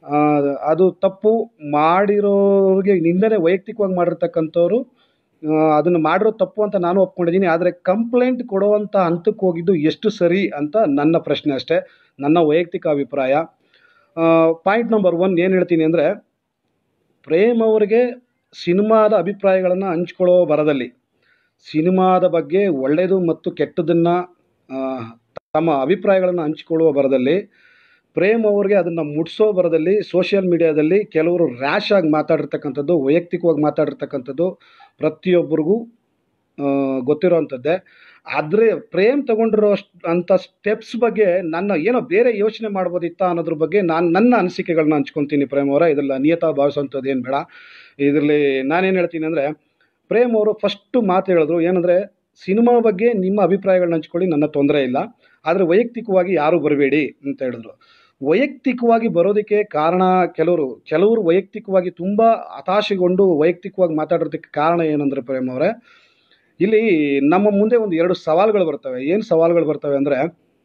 ಆ, ಅದು ತಪ್ಪು ಮಾಡಿರೋರಿಗೆ ನಿಂದನೆ ವೈಯಕ್ತಿಕವಾಗಿ ಮಾಡಿರ್ತಕ್ಕಂಥವ್ರು ಅದನ್ನು ಮಾಡಿರೋ ತಪ್ಪು ಅಂತ ನಾನು ಒಪ್ಕೊಂಡಿದ್ದೀನಿ ಆದರೆ ಕಂಪ್ಲೇಂಟ್ ಕೊಡುವಂಥ ಹಂತಕ್ಕೆ ಹೋಗಿದ್ದು ಎಷ್ಟು ಸರಿ ಅಂತ ನನ್ನ ಪ್ರಶ್ನೆ ಅಷ್ಟೇ ನನ್ನ ವೈಯಕ್ತಿಕ ಅಭಿಪ್ರಾಯ ಪಾಯಿಂಟ್ ನಂಬರ್ ಒನ್ ಏನು ಹೇಳ್ತೀನಿ ಅಂದರೆ ಪ್ರೇಮ್ ಅವರಿಗೆ ಸಿನಿಮಾದ ಅಭಿಪ್ರಾಯಗಳನ್ನು ಹಂಚ್ಕೊಳ್ಳೋ ಬರದಲ್ಲಿ ಸಿನಿಮಾದ ಬಗ್ಗೆ ಒಳ್ಳೆಯದು ಮತ್ತು ಕೆಟ್ಟದನ್ನು ತಮ್ಮ ಅಭಿಪ್ರಾಯಗಳನ್ನು ಹಂಚಿಕೊಳ್ಳುವ ಬರದಲ್ಲಿ ಪ್ರೇಮ್ ಅವ್ರಿಗೆ ಅದನ್ನು ಮುಟ್ಸೋ ಬರದಲ್ಲಿ ಸೋಷಿಯಲ್ ಮೀಡಿಯಾದಲ್ಲಿ ಕೆಲವರು ರ್ಯಾಶ್ ಆಗಿ ಮಾತಾಡಿರ್ತಕ್ಕಂಥದ್ದು ವೈಯಕ್ತಿಕವಾಗಿ ಮಾತಾಡಿರ್ತಕ್ಕಂಥದ್ದು ಪ್ರತಿಯೊಬ್ಬರಿಗೂ ಆ, ಗೊತ್ತಿರೋವಂಥದ್ದೇ ಆದರೆ ಪ್ರೇಮ್ ತಗೊಂಡಿರೋ ಅಂಥ ಸ್ಟೆಪ್ಸ್ ಬಗ್ಗೆ ನನ್ನ ಏನೋ ಬೇರೆ ಯೋಚನೆ ಮಾಡ್ಬೋದಿತ್ತಾ ಅನ್ನೋದ್ರ ಬಗ್ಗೆ ನಾನು ನನ್ನ ಅನಿಸಿಕೆಗಳನ್ನ ಹಂಚ್ಕೊತೀನಿ ಪ್ರೇಮ್ ಅವರ ಇದರಲ್ಲಿ ನಿಯತ ಭಾವಿಸೋಂಥದ್ದು ಏನು ಬೇಡ ಇದರಲ್ಲಿ ನಾನೇನು ಹೇಳ್ತೀನಿ ಅಂದರೆ ಪ್ರೇಮ್ ಅವರು ಫಸ್ಟು ಮಾತು ಹೇಳಿದ್ರು ಏನಂದರೆ ಸಿನಿಮಾ ಬಗ್ಗೆ ನಿಮ್ಮ ಅಭಿಪ್ರಾಯಗಳನ್ನ ಹಂಚ್ಕೊಳ್ಳಿ ನನ್ನ ತೊಂದರೆ ಇಲ್ಲ ಆದರೆ ವೈಯಕ್ತಿಕವಾಗಿ ಯಾರೂ ಬರಬೇಡಿ ಅಂತ ಹೇಳಿದ್ರು ವೈಯಕ್ತಿಕವಾಗಿ ಬರೋದಕ್ಕೆ ಕಾರಣ ಕೆಲವರು ಕೆಲವರು ವೈಯಕ್ತಿಕವಾಗಿ ತುಂಬ ಹತಾಶೆಗೊಂಡು ವೈಯಕ್ತಿಕವಾಗಿ ಮಾತಾಡೋದಕ್ಕೆ ಕಾರಣ ಏನಂದರೆ ಪ್ರೇಮ್ ಅವರೇ ಇಲ್ಲಿ ನಮ್ಮ ಮುಂದೆ ಒಂದು ಎರಡು ಸವಾಲುಗಳು ಬರ್ತವೆ ಏನು ಸವಾಲುಗಳು ಬರ್ತವೆ ಅಂದರೆ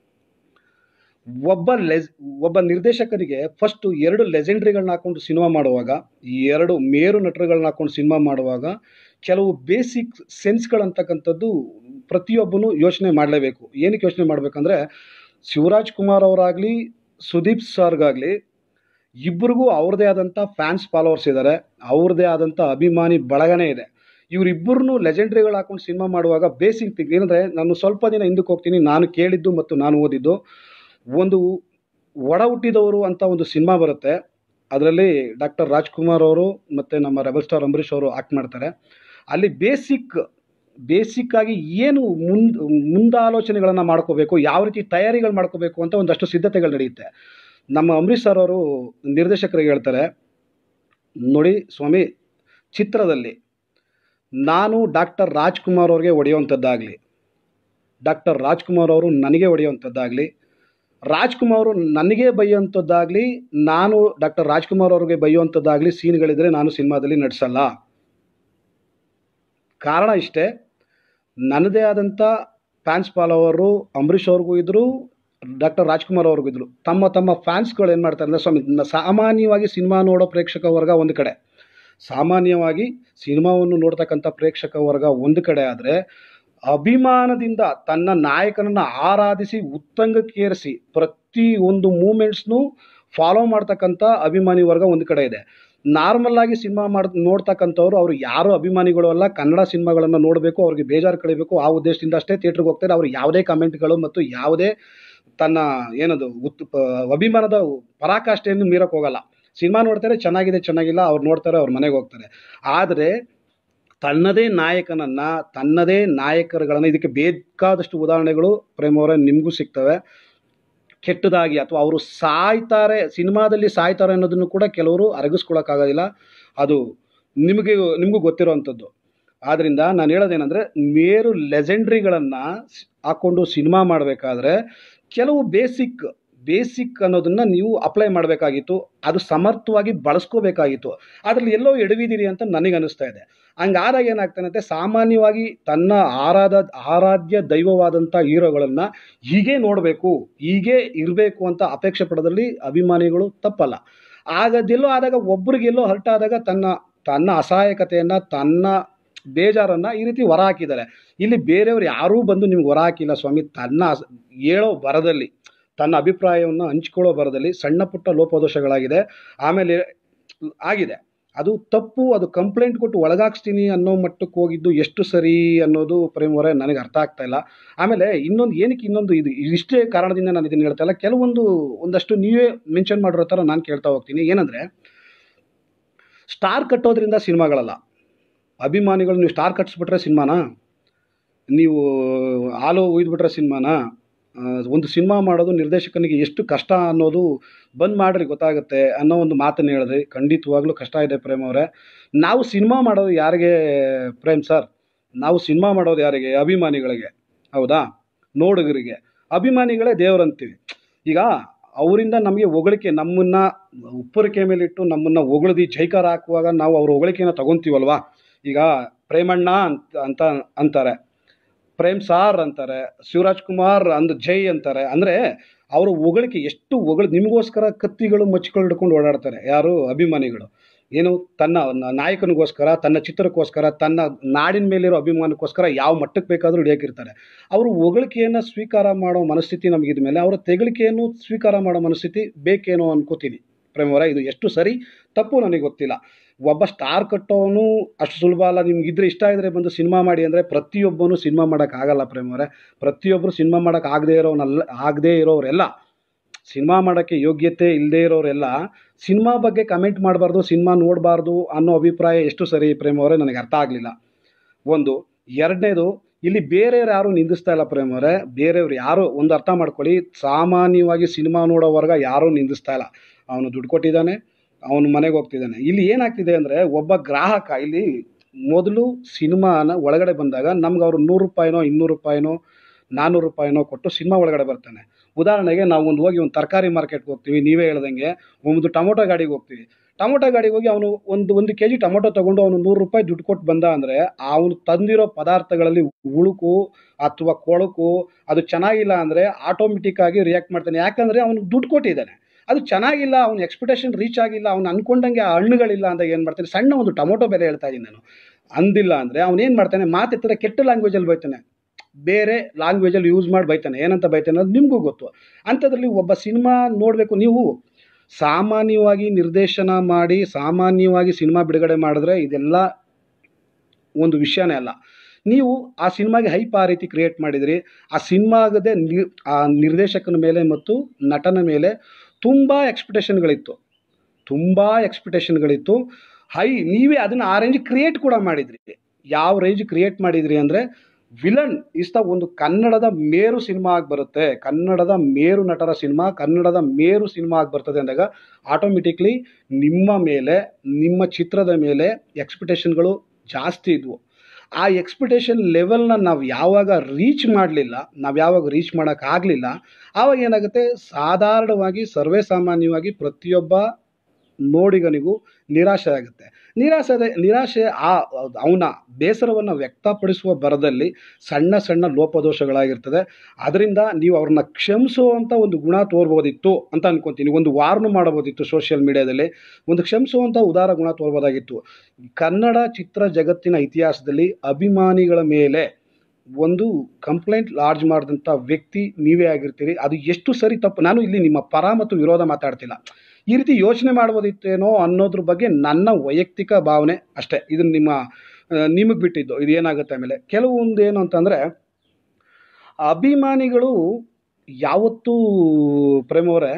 ಒಬ್ಬ ಲೆಸ್ ಒಬ್ಬ ನಿರ್ದೇಶಕನಿಗೆ ಫಸ್ಟು ಎರಡು ಲೆಜೆಂಡ್ರಿಗಳನ್ನ ಹಾಕೊಂಡು ಸಿನಿಮಾ ಮಾಡುವಾಗ ಎರಡು ಮೇರು ನಟರುಗಳನ್ನ ಹಾಕೊಂಡು ಸಿನಿಮಾ ಮಾಡುವಾಗ ಕೆಲವು ಬೇಸಿಕ್ ಸೆನ್ಸ್ಗಳಂತಕ್ಕಂಥದ್ದು ಪ್ರತಿಯೊಬ್ಬನು ಯೋಚನೆ ಮಾಡಲೇಬೇಕು ಏನಕ್ಕೆ ಯೋಚನೆ ಮಾಡಬೇಕಂದ್ರೆ ಶಿವರಾಜ್ ಕುಮಾರ್ ಅವರಾಗಲಿ ಸುದೀಪ್ ಸರ್ಗಾಗಲಿ ಇಬ್ಬರಿಗೂ ಅವ್ರದ್ದೇ ಆದಂಥ ಫ್ಯಾನ್ಸ್ ಫಾಲೋವರ್ಸ್ ಇದ್ದಾರೆ ಅವ್ರದ್ದೇ ಆದಂಥ ಅಭಿಮಾನಿ ಬಳಗನೇ ಇದೆ ಇವರಿಬ್ಬರನ್ನು ಲೆಜೆಂಡ್ರಿಗಳು ಹಾಕೊಂಡು ಸಿನಿಮಾ ಮಾಡುವಾಗ ಬೇಸಿಕ್ ಥಿಂಗ್ ಏನಂದರೆ ನಾನು ಸ್ವಲ್ಪ ದಿನ ಹಿಂದಕ್ಕೆ ಹೋಗ್ತೀನಿ ನಾನು ಕೇಳಿದ್ದು ಮತ್ತು ನಾನು ಓದಿದ್ದು ಒಂದು ಒಡ ಹುಟ್ಟಿದವರು ಅಂತ ಒಂದು ಸಿನಿಮಾ ಬರುತ್ತೆ ಅದರಲ್ಲಿ ಡಾಕ್ಟರ್ ರಾಜ್ಕುಮಾರ್ ಅವರು ಮತ್ತು ನಮ್ಮ ರೆಬಲ್ ಸ್ಟಾರ್ ಅಂಬರೀಷ್ ಅವರು ಆಕ್ಟ್ ಮಾಡ್ತಾರೆ ಅಲ್ಲಿ ಬೇಸಿಕ್ ಬೇಸಿಕ್ ಆಗಿ ಏನು ಮುಂದ್ ಮುಂದಾಲೋಚನೆಗಳನ್ನು ಮಾಡ್ಕೋಬೇಕು ಯಾವ ರೀತಿ ತಯಾರಿಗಳು ಮಾಡ್ಕೋಬೇಕು ಅಂತ ಒಂದಷ್ಟು ಸಿದ್ಧತೆಗಳು ನಡೆಯುತ್ತೆ ನಮ್ಮ ಅಂಬರೀಷ್ ಸರ್ ಅವರು ನಿರ್ದೇಶಕರಿಗೆ ಹೇಳ್ತಾರೆ ನೋಡಿ ಸ್ವಾಮಿ ಚಿತ್ರದಲ್ಲಿ ನಾನು ಡಾಕ್ಟರ್ ರಾಜ್ಕುಮಾರ್ ಅವ್ರಿಗೆ ಹೊಡೆಯುವಂಥದ್ದಾಗಲಿ ಡಾಕ್ಟರ್ ರಾಜ್ಕುಮಾರ್ ಅವರು ನನಗೆ ಹೊಡೆಯುವಂಥದ್ದಾಗಲಿ ರಾಜ್ಕುಮಾರ್ ಅವರು ನನಗೆ ಬೈಯುವಂಥದ್ದಾಗಲಿ ನಾನು ಡಾಕ್ಟರ್ ರಾಜ್ಕುಮಾರ್ ಅವ್ರಿಗೆ ಬೈಯುವಂಥದ್ದಾಗಲಿ ಸೀನ್ಗಳಿದ್ರೆ ನಾನು ಸಿನಿಮಾದಲ್ಲಿ ನಟಿಸಲ್ಲ ಕಾರಣ ಇಷ್ಟೇ ನನ್ನದೇ ಆದಂಥ ಫ್ಯಾನ್ಸ್ ಫಾಲೋವರು ಅಂಬರೀಷ್ ಅವ್ರಿಗೂ ಇದ್ದರು ಡಾಕ್ಟರ್ ರಾಜ್ಕುಮಾರ್ ಅವ್ರಿಗೂ ಇದ್ದರು ತಮ್ಮ ತಮ್ಮ ಫ್ಯಾನ್ಸ್ಗಳು ಏನು ಮಾಡ್ತಾರೆ ಅಂದರೆ ಸ್ವಾಮಿ ನ- ಸಾಮಾನ್ಯವಾಗಿ ಸಿನಿಮಾ ನೋಡೋ ಪ್ರೇಕ್ಷಕ ವರ್ಗ ಒಂದು ಕಡೆ ಸಾಮಾನ್ಯವಾಗಿ ಸಿನಿಮಾವನ್ನು ನೋಡ್ತಕ್ಕಂಥ ಪ್ರೇಕ್ಷಕ ವರ್ಗ ಒಂದು ಕಡೆ ಆದರೆ ಅಭಿಮಾನದಿಂದ ತನ್ನ ನಾಯಕನನ್ನು ಆರಾಧಿಸಿ ಉತ್ತಂಗಕ್ಕೇರಿಸಿ ಪ್ರತಿ ಒಂದು ಮೂಮೆಂಟ್ಸ್ನು ಫಾಲೋ ಮಾಡ್ತಕ್ಕಂಥ ಅಭಿಮಾನಿ ವರ್ಗ ಒಂದು ಕಡೆ ಇದೆ ನಾರ್ಮಲ್ ಆಗಿ ಸಿನಿಮಾ ಮಾಡ್ ನೋಡ್ತಕ್ಕಂಥವ್ರು ಅವರು ಯಾರು ಅಭಿಮಾನಿಗಳು ಅಲ್ಲ ಕನ್ನಡ ಸಿನಿಮಾಗಳನ್ನು ನೋಡಬೇಕು ಅವ್ರಿಗೆ ಬೇಜಾರು ಕಳಿಬೇಕು ಆ ಉದ್ದೇಶದಿಂದ ಅಷ್ಟೇ ಥಿಯೇಟ್ರಿಗೆ ಹೋಗ್ತಾರೆ ಅವ್ರು ಯಾವುದೇ ಕಮೆಂಟ್ಗಳು ಮತ್ತು ಯಾವುದೇ ತನ್ನ ಏನದು ಉತ್ ಪ- ಅಭಿಮಾನದ ಪರಾಕಾಷ್ಠೆಯನ್ನು ಮೀರಕ್ಕೆ ಹೋಗಲ್ಲ ಸಿನಿಮಾ ನೋಡ್ತಾರೆ ಚೆನ್ನಾಗಿದೆ ಚೆನ್ನಾಗಿಲ್ಲ ಅವ್ರು ನೋಡ್ತಾರೆ ಅವ್ರ ಮನೆಗೆ ಹೋಗ್ತಾರೆ ಆದರೆ ತನ್ನದೇ ನಾಯಕನನ್ನು ತನ್ನದೇ ನಾಯಕರುಗಳನ್ನು ಇದಕ್ಕೆ ಬೇಕಾದಷ್ಟು ಉದಾಹರಣೆಗಳು ಪ್ರೇಮ್ ಅವರೇ ನಿಮಗೂ ಸಿಗ್ತವೆ ಕೆಟ್ಟದಾಗಿ ಅಥವಾ ಅವರು ಸಾಯ್ತಾರೆ ಸಿನಿಮಾದಲ್ಲಿ ಸಾಯ್ತಾರೆ ಅನ್ನೋದನ್ನು ಕೂಡ ಕೆಲವರು ಅರಗಿಸ್ಕೊಳಕ್ಕಾಗೋದಿಲ್ಲ ಅದು ನಿಮಗೆ ನಿಮಗೂ ಗೊತ್ತಿರೋವಂಥದ್ದು ಆದ್ದರಿಂದ ನಾನು ಹೇಳೋದೇನೆಂದರೆ ಮೇರು ಲೆಜೆಂಡ್ರಿಗಳನ್ನು ಹಾಕ್ಕೊಂಡು ಸಿನಿಮಾ ಮಾಡಬೇಕಾದ್ರೆ ಕೆಲವು ಬೇಸಿಕ್ ಬೇಸಿಕ್ ಅನ್ನೋದನ್ನು ನೀವು ಅಪ್ಲೈ ಮಾಡಬೇಕಾಗಿತ್ತು ಅದು ಸಮರ್ಥವಾಗಿ ಬಳಸ್ಕೋಬೇಕಾಗಿತ್ತು ಅದರಲ್ಲಿ ಎಲ್ಲೋ ಎಡವಿದಿರಿ ಅಂತ ನನಗೆ ಅನಿಸ್ತಾ ಇದೆ ಹಂಗಾದಾಗ ಏನಾಗ್ತಾನಂತೆ ಸಾಮಾನ್ಯವಾಗಿ ತನ್ನ ಆರಾಧ ಆರಾಧ್ಯ ದೈವವಾದಂಥ ಹೀರೋಗಳನ್ನು ಹೀಗೆ ನೋಡಬೇಕು ಹೀಗೆ ಇರಬೇಕು ಅಂತ ಅಪೇಕ್ಷೆ ಪಡೋದ್ರಲ್ಲಿ ಅಭಿಮಾನಿಗಳು ತಪ್ಪಲ್ಲ ಆಗದೆಲ್ಲೋ ಆದಾಗ ಒಬ್ರಿಗೆಲ್ಲೋ ಹರ್ಟ್ ಆದಾಗ ತನ್ನ ತನ್ನ ಅಸಹಾಯಕತೆಯನ್ನು ತನ್ನ ಬೇಜಾರನ್ನು ಈ ರೀತಿ ಹೊರ ಹಾಕಿದ್ದಾರೆ ಇಲ್ಲಿ ಬೇರೆಯವರು ಯಾರೂ ಬಂದು ನಿಮ್ಗೆ ಹೊರ ಹಾಕಿಲ್ಲ ಸ್ವಾಮಿ ತನ್ನ ಅಸ- ಹೇಳೋ ಬರದಲ್ಲಿ ತನ್ನ ಅಭಿಪ್ರಾಯವನ್ನು ಹಂಚ್ಕೊಳ್ಳೋ ಬರದಲ್ಲಿ ಸಣ್ಣ ಪುಟ್ಟ ಲೋಪದೋಷಗಳಾಗಿದೆ ಆಮೇಲೆ ಆಗಿದೆ ಅದು ತಪ್ಪು ಅದು ಕಂಪ್ಲೇಂಟ್ ಕೊಟ್ಟು ಒಳಗಾಕ್ಸ್ತೀನಿ ಅನ್ನೋ ಮಟ್ಟಕ್ಕೆ ಹೋಗಿದ್ದು ಎಷ್ಟು ಸರಿ ಅನ್ನೋದು ಪ್ರೇಮ್ ಅವರೇ ನನಗೆ ಅರ್ಥ ಆಗ್ತಾ ಇಲ್ಲ ಆಮೇಲೆ ಇನ್ನೊಂದು ಏನಕ್ಕೆ ಇನ್ನೊಂದು ಇದು ಇಷ್ಟೇ ಕಾರಣದಿಂದ ನಾನು ಇದನ್ನು ಹೇಳ್ತಾ ಇಲ್ಲ ಕೆಲವೊಂದು ಒಂದಷ್ಟು ನೀವೇ ಮೆನ್ಷನ್ ಮಾಡಿರೋ ಥರ ನಾನು ಕೇಳ್ತಾ ಹೋಗ್ತೀನಿ ಏನಂದರೆ ಸ್ಟಾರ್ ಕಟ್ಟೋದ್ರಿಂದ ಸಿನಿಮಾಗಳಲ್ಲ ಅಭಿಮಾನಿಗಳು ನೀವು ಸ್ಟಾರ್ ಕಟ್ಸ್ಬಿಟ್ರೆ ಸಿನಿಮಾನ ನೀವು ಹಾಲು ಉಯ್ದುಬಿಟ್ರೆ ಸಿನಿಮಾನ ಆ, ಒಂದು ಸಿನಿಮಾ ಮಾಡೋದು ನಿರ್ದೇಶಕನಿಗೆ ಎಷ್ಟು ಕಷ್ಟ ಅನ್ನೋದು ಬಂದ್ ಮಾಡ್ರಿ ಗೊತ್ತಾಗುತ್ತೆ ಅನ್ನೋ ಒಂದು ಮಾತನ್ನು ಹೇಳಿದ್ರಿ ಖಂಡಿತವಾಗ್ಲೂ ಕಷ್ಟ ಇದೆ ಪ್ರೇಮ್ ಅವರೇ ನಾವು ಸಿನಿಮಾ ಮಾಡೋದು ಯಾರಿಗೆ ಪ್ರೇಮ್ ಸರ್ ನಾವು ಸಿನಿಮಾ ಮಾಡೋದು ಯಾರಿಗೆ ಅಭಿಮಾನಿಗಳಿಗೆ ಹೌದಾ ನೋಡುಗರಿಗೆ ಅಭಿಮಾನಿಗಳೇ ದೇವರಂತೀವಿ ಈಗ ಅವರಿಂದ ನಮಗೆ ಹೊಗಳಿಕೆ ನಮ್ಮನ್ನು ಉಪ್ಪರಿಕೆ ಮೇಲಿಟ್ಟು ನಮ್ಮನ್ನು ಹೊಗಳ್ದು ಜೈಕಾರ ಹಾಕುವಾಗ ನಾವು ಅವ್ರ ಹೊಗಳಿಕೆನ ತಗೊತೀವಲ್ವಾ ಈಗ ಪ್ರೇಮಣ್ಣ ಅಂತ ಅಂತ ಅಂತಾರೆ ಪ್ರೇಮ್ ಸಾರ್ ಅಂತಾರೆ ಶಿವರಾಜ್ ಕುಮಾರ್ ಅಂದ್ ಜೈ ಅಂತಾರೆ ಅಂದರೆ ಅವರ ಹೊಗಳಿಕೆ ಎಷ್ಟು ಹೊಗಳು ನಿಮಗೋಸ್ಕರ ಕತ್ತಿಗಳು ಮಚ್ಚಿಗಳು ಹಿಡ್ಕೊಂಡು ಓಡಾಡ್ತಾರೆ ಯಾರು ಅಭಿಮಾನಿಗಳು ಏನು ತನ್ನ ನ- ನಾಯಕನಿಗೋಸ್ಕರ ತನ್ನ ಚಿತ್ರಕ್ಕೋಸ್ಕರ ತನ್ನ ನಾಡಿನ ಮೇಲಿರೋ ಅಭಿಮಾನಕ್ಕೋಸ್ಕರ ಯಾವ ಮಟ್ಟಕ್ಕೆ ಬೇಕಾದರೂ ಹಿಡಿಯೋಕ್ಕಿರ್ತಾರೆ ಅವರು ಹೊಗಳಿಕೆಯನ್ನು ಸ್ವೀಕಾರ ಮಾಡೋ ಮನಸ್ಥಿತಿ ನಮಗಿದ ಮೇಲೆ ಅವರ ತೆಗಳಿಕೆಯನ್ನು ಸ್ವೀಕಾರ ಮಾಡೋ ಮನಸ್ಥಿತಿ ಬೇಕೇನೋ ಅನ್ಕೋತೀನಿ ಪ್ರೇಮವರ ಇದು ಎಷ್ಟು ಸರಿ ತಪ್ಪು ನನಗೆ ಗೊತ್ತಿಲ್ಲ ಒಬ್ಬ ಸ್ಟಾರ್ ಕಟ್ಟೋನು ಅಷ್ಟು ಸುಲಭ ಅಲ್ಲ ನಿಮ್ಗಿದ್ರೆ ಇಷ್ಟ ಇದ್ದರೆ ಬಂದು ಸಿನಿಮಾ ಮಾಡಿ ಅಂದರೆ ಪ್ರತಿಯೊಬ್ಬನು ಸಿನಿಮಾ ಮಾಡೋಕ್ಕಾಗಲ್ಲ ಪ್ರೇಮವರೇ ಪ್ರತಿಯೊಬ್ಬರು ಸಿನಿಮಾ ಮಾಡೋಕೆ ಆಗದೇ ಇರೋನಲ್ಲ ಆಗದೇ ಇರೋರೆಲ್ಲ ಸಿನಿಮಾ ಮಾಡೋಕ್ಕೆ ಯೋಗ್ಯತೆ ಇಲ್ಲದೇ ಇರೋರೆಲ್ಲ ಸಿನಿಮಾ ಬಗ್ಗೆ ಕಮೆಂಟ್ ಮಾಡಬಾರ್ದು ಸಿನಿಮಾ ನೋಡಬಾರ್ದು ಅನ್ನೋ ಅಭಿಪ್ರಾಯ ಎಷ್ಟು ಸರಿ ಪ್ರೇಮವರೇ ನನಗೆ ಅರ್ಥ ಆಗಲಿಲ್ಲ ಒಂದು ಎರಡನೇದು ಇಲ್ಲಿ ಬೇರೆಯವ್ರು ಯಾರು ನಿಂದಿಸ್ತಾ ಇಲ್ಲ ಪ್ರೇಮವರೇ ಬೇರೆಯವ್ರು ಯಾರು ಒಂದು ಅರ್ಥ ಮಾಡ್ಕೊಳ್ಳಿ ಸಾಮಾನ್ಯವಾಗಿ ಸಿನಿಮಾ ನೋಡೋ ವರ್ಗ ಯಾರೂ ನಿಂದಿಸ್ತಾ ಇಲ್ಲ ಅವನು ದುಡ್ಡು ಕೊಟ್ಟಿದ್ದಾನೆ ಅವನು ಮನೆಗೆ ಹೋಗ್ತಿದ್ದಾನೆ ಇಲ್ಲಿ ಏನಾಗ್ತಿದೆ ಅಂದರೆ ಒಬ್ಬ ಗ್ರಾಹಕ ಇಲ್ಲಿ ಮೊದಲು ಸಿನಿಮಾನ ಒಳಗಡೆ ಬಂದಾಗ ನಮ್ಗೆ ಅವರು ನೂರು ರೂಪಾಯಿನೋ ಇನ್ನೂರು ರೂಪಾಯಿನೋ ನಾನ್ನೂರು ರೂಪಾಯಿನೋ ಕೊಟ್ಟು ಸಿನಿಮಾ ಒಳಗಡೆ ಬರ್ತಾನೆ ಉದಾಹರಣೆಗೆ ನಾವು ಒಂದು ಹೋಗಿ ಒಂದು ತರಕಾರಿ ಮಾರ್ಕೆಟ್ಗೆ ಹೋಗ್ತೀವಿ ನೀವೇ ಹೇಳ್ದಂಗೆ ಒಂದು ಟೊಮೊಟೊ ಗಾಡಿಗೆ ಹೋಗ್ತೀವಿ ಟೊಮೊಟೊ ಗಾಡಿಗೆ ಹೋಗಿ ಅವನು ಒಂದು ಒಂದು ಕೆ ಜಿ ಟೊಮೊಟೊ ತೊಗೊಂಡು ಅವನು ನೂರು ರೂಪಾಯಿ ದುಡ್ಡು ಕೊಟ್ಟು ಬಂದ ಅಂದರೆ ಅವನು ತಂದಿರೋ ಪದಾರ್ಥಗಳಲ್ಲಿ ಉಳುಕು ಅಥವಾ ಕೊಳಕು ಅದು ಚೆನ್ನಾಗಿಲ್ಲ ಅಂದರೆ ಆಟೋಮೆಟಿಕ್ ಆಗಿ ರಿಯಾಕ್ಟ್ ಮಾಡ್ತಾನೆ ಯಾಕಂದರೆ ಅವನು ದುಡ್ಡು ಕೊಟ್ಟಿದ್ದಾನೆ ಅದು ಚೆನ್ನಾಗಿಲ್ಲ ಅವ್ನ ಎಕ್ಸ್ಪೆಕ್ಟೇಷನ್ ರೀಚ್ ಆಗಿಲ್ಲ ಅವ್ನು ಅನ್ಕೊಂಡಂಗೆ ಆ ಹಣ್ಣುಗಳಿಲ್ಲ ಅಂತ ಏನು ಮಾಡ್ತಾನೆ ಸಣ್ಣ ಒಂದು ಟೊಮೊಟೊ ಬೆಲೆ ಹೇಳ್ತಾ ಇದ್ದೀನಿ ನಾನು ಅಂದಿಲ್ಲ ಅಂದರೆ ಅವನು ಏನು ಮಾಡ್ತಾನೆ ಮಾತೆತ್ತಿದ್ರೆ ಕೆಟ್ಟ ಲ್ಯಾಂಗ್ವೇಜಲ್ಲಿ ಬೈತಾನೆ ಬೇರೆ ಲ್ಯಾಂಗ್ವೇಜಲ್ಲಿ ಯೂಸ್ ಮಾಡಿ ಬೈತಾನೆ ಏನಂತ ಬೈತಾನೆ ಅನ್ನೋದು ನಿಮಗೂ ಗೊತ್ತು ಅಂಥದ್ರಲ್ಲಿ ಒಬ್ಬ ಸಿನಿಮಾ ನೋಡಬೇಕು ನೀವು ಸಾಮಾನ್ಯವಾಗಿ ನಿರ್ದೇಶನ ಮಾಡಿ ಸಾಮಾನ್ಯವಾಗಿ ಸಿನಿಮಾ ಬಿಡುಗಡೆ ಮಾಡಿದ್ರೆ ಇದೆಲ್ಲ ಒಂದು ವಿಷಯನೇ ಅಲ್ಲ ನೀವು ಆ ಸಿನಿಮಾಗೆ ಹೈಪ್ ಆ ರೀತಿ ಕ್ರಿಯೇಟ್ ಮಾಡಿದ್ರಿ ಆ ಸಿನಿಮಾಗದೇ ನಿ ಆ ನಿರ್ದೇಶಕನ ಮೇಲೆ ಮತ್ತು ನಟನ ಮೇಲೆ ತುಂಬ ಎಕ್ಸ್ಪೆಕ್ಟೇಷನ್ಗಳಿತ್ತು ತುಂಬ ಎಕ್ಸ್ಪೆಕ್ಟೇಷನ್ಗಳಿತ್ತು ಹೈ ನೀವೇ ಅದನ್ನು ಆ ರೇಂಜ್ ಕ್ರಿಯೇಟ್ ಕೂಡ ಮಾಡಿದ್ರಿ ಯಾವ ರೇಂಜ್ ಕ್ರಿಯೇಟ್ ಮಾಡಿದ್ರಿ ಅಂದರೆ ವಿಲನ್ ಇಷ್ಟ ಒಂದು ಕನ್ನಡದ ಮೇರು ಸಿನಿಮಾ ಆಗಿ ಬರುತ್ತೆ ಕನ್ನಡದ ಮೇರು ನಟರ ಸಿನಿಮಾ ಕನ್ನಡದ ಮೇರು ಸಿನಿಮಾ ಆಗಿ ಬರ್ತದೆ ಅಂದಾಗ ಆಟೋಮೆಟಿಕ್ಲಿ ನಿಮ್ಮ ಮೇಲೆ ನಿಮ್ಮ ಚಿತ್ರದ ಮೇಲೆ ಎಕ್ಸ್ಪೆಕ್ಟೇಷನ್ಗಳು ಜಾಸ್ತಿ ಇದ್ವು ಆ ಎಕ್ಸ್ಪೆಕ್ಟೇಷನ್ ಲೆವೆಲ್ನ ನಾವು ಯಾವಾಗ ರೀಚ್ ಮಾಡಲಿಲ್ಲ ನಾವು ಯಾವಾಗ ರೀಚ್ ಮಾಡೋಕ್ಕಾಗಲಿಲ್ಲ ಆವಾಗ ಏನಾಗುತ್ತೆ ಸಾಧಾರಣವಾಗಿ ಸರ್ವೇ ಸಾಮಾನ್ಯವಾಗಿ ಪ್ರತಿಯೊಬ್ಬ ನೋಡಿಗನಿಗೂ ನಿರಾಶೆ ಆಗುತ್ತೆ ನಿರಾಸೆ ನಿರಾಶೆ ಆ ಅವನ ಬೇಸರವನ್ನು ವ್ಯಕ್ತಪಡಿಸುವ ಬರದಲ್ಲಿ ಸಣ್ಣ ಸಣ್ಣ ಲೋಪದೋಷಗಳಾಗಿರ್ತದೆ ಅದರಿಂದ ನೀವು ಅವ್ರನ್ನ ಕ್ಷಮಿಸುವಂಥ ಒಂದು ಗುಣ ತೋರ್ಬೋದಿತ್ತು ಅಂತ ಅನ್ಕೊತೀನಿ ಒಂದು ವಾರ್ನು ಮಾಡಬೋದಿತ್ತು ಸೋಷಿಯಲ್ ಮೀಡಿಯಾದಲ್ಲಿ ಒಂದು ಕ್ಷಮಿಸುವಂಥ ಉದಾರ ಗುಣ ತೋರ್ಬೋದಾಗಿತ್ತು ಕನ್ನಡ ಚಿತ್ರ ಜಗತ್ತಿನ ಇತಿಹಾಸದಲ್ಲಿ ಅಭಿಮಾನಿಗಳ ಮೇಲೆ ಒಂದು ಕಂಪ್ಲೇಂಟ್ ಲಾಡ್ಜ್ ಮಾಡಿದಂಥ ವ್ಯಕ್ತಿ ನೀವೇ ಆಗಿರ್ತೀರಿ ಅದು ಎಷ್ಟು ಸರಿ ತಪ್ಪು ನಾನು ಇಲ್ಲಿ ನಿಮ್ಮ ಪರ ಮತ್ತು ವಿರೋಧ ಮಾತಾಡ್ತಿಲ್ಲ ಈ ರೀತಿ ಯೋಚನೆ ಮಾಡ್ಬೋದಿತ್ತೇನೋ ಅನ್ನೋದ್ರ ಬಗ್ಗೆ ನನ್ನ ವೈಯಕ್ತಿಕ ಭಾವನೆ ಅಷ್ಟೇ ಇದನ್ನು ನಿಮ್ಮ ನಿಮಗೆ ಬಿಟ್ಟಿದ್ದು ಇದು ಏನಾಗುತ್ತೆ ಆಮೇಲೆ ಕೆಲವೊಂದು ಏನು ಅಂತಂದರೆ ಅಭಿಮಾನಿಗಳು ಯಾವತ್ತೂ ಪ್ರೇಮವರೇ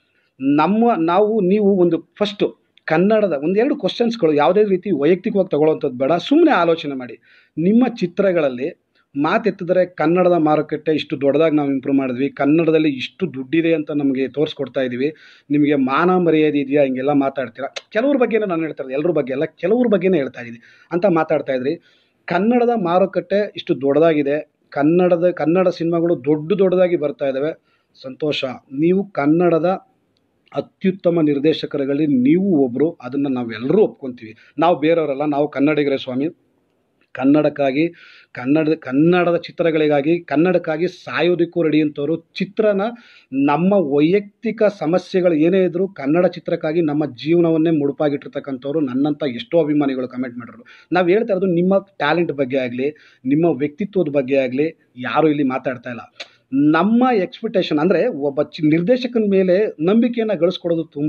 ನಮ್ಮ ನಾವು ನೀವು ಒಂದು ಫಸ್ಟು ಕನ್ನಡದ ಒಂದೆರಡು ಕ್ವಶನ್ಸ್ಗಳು ಯಾವುದೇ ರೀತಿ ವೈಯಕ್ತಿಕವಾಗಿ ತಗೊಳ್ಳೋವಂಥದ್ದು ಬೇಡ ಸುಮ್ಮನೆ ಆಲೋಚನೆ ಮಾಡಿ ನಿಮ್ಮ ಚಿತ್ರಗಳಲ್ಲಿ ಮಾತೆತ್ತಿದ್ರೆ ಕನ್ನಡದ ಮಾರುಕಟ್ಟೆ ಇಷ್ಟು ದೊಡ್ಡದಾಗಿ ನಾವು ಇಂಪ್ರೂವ್ ಮಾಡಿದ್ವಿ ಕನ್ನಡದಲ್ಲಿ ಇಷ್ಟು ದುಡ್ಡಿದೆ ಅಂತ ನಮಗೆ ತೋರಿಸ್ಕೊಡ್ತಾ ಇದ್ದೀವಿ ನಿಮಗೆ ಮಾನ ಮರ್ಯಾದೆ ಇದೆಯಾ ಹಿಂಗೆಲ್ಲ ಮಾತಾಡ್ತೀರಾ ಕೆಲವ್ರ ಬಗ್ಗೆನೇ ನಾನು ಹೇಳ್ತಾ ಇರೋದು ಎಲ್ಲರ ಬಗ್ಗೆ ಅಲ್ಲ ಕೆಲವ್ರ ಬಗ್ಗೆನೇ ಹೇಳ್ತಾ ಇದ್ದೀನಿ ಅಂತ ಮಾತಾಡ್ತಾ ಇದ್ರಿ ಕನ್ನಡದ ಮಾರುಕಟ್ಟೆ ಇಷ್ಟು ದೊಡ್ಡದಾಗಿದೆ ಕನ್ನಡದ ಕನ್ನಡ ಸಿನಿಮಾಗಳು ದೊಡ್ಡ ದೊಡ್ಡದಾಗಿ ಬರ್ತಾ ಇದ್ದಾವೆ ಸಂತೋಷ ನೀವು ಕನ್ನಡದ ಅತ್ಯುತ್ತಮ ನಿರ್ದೇಶಕರುಗಳಲ್ಲಿ ನೀವು ಒಬ್ಬರು ಅದನ್ನು ನಾವೆಲ್ಲರೂ ಒಪ್ಕೊತೀವಿ ನಾವು ಬೇರೆಯವರಲ್ಲ ನಾವು ಕನ್ನಡಿಗರೇ ಸ್ವಾಮಿ ಕನ್ನಡಕ್ಕಾಗಿ ಕನ್ನಡ ಕನ್ನಡದ ಚಿತ್ರಗಳಿಗಾಗಿ ಕನ್ನಡಕ್ಕಾಗಿ ಸಾಯೋದಕ್ಕೂ ರೆಡಿ ಅಂತವರು ಚಿತ್ರನ ನಮ್ಮ ವೈಯಕ್ತಿಕ ಸಮಸ್ಯೆಗಳು ಏನೇ ಇದ್ದರೂ ಕನ್ನಡ ಚಿತ್ರಕ್ಕಾಗಿ ನಮ್ಮ ಜೀವನವನ್ನೇ ಮುಡುಪಾಗಿಟ್ಟಿರ್ತಕ್ಕಂಥವ್ರು ನನ್ನಂಥ ಎಷ್ಟೋ ಅಭಿಮಾನಿಗಳು ಕಮೆಂಟ್ ಮಾಡಿದ್ರು ನಾವು ಹೇಳ್ತಾ ಇರೋದು ನಿಮ್ಮ ಟ್ಯಾಲೆಂಟ್ ಬಗ್ಗೆ ಆಗಲಿ ನಿಮ್ಮ ವ್ಯಕ್ತಿತ್ವದ ಬಗ್ಗೆ ಆಗಲಿ ಯಾರೂ ಇಲ್ಲಿ ಮಾತಾಡ್ತಾ ಇಲ್ಲ ನಮ್ಮ ಎಕ್ಸ್ಪೆಕ್ಟೇಷನ್ ಅಂದರೆ ಒಬ್ಬ ಚಿ ನಿರ್ದೇಶಕನ ಮೇಲೆ ನಂಬಿಕೆಯನ್ನು ಗಳಿಸ್ಕೊಡೋದು ತುಂಬ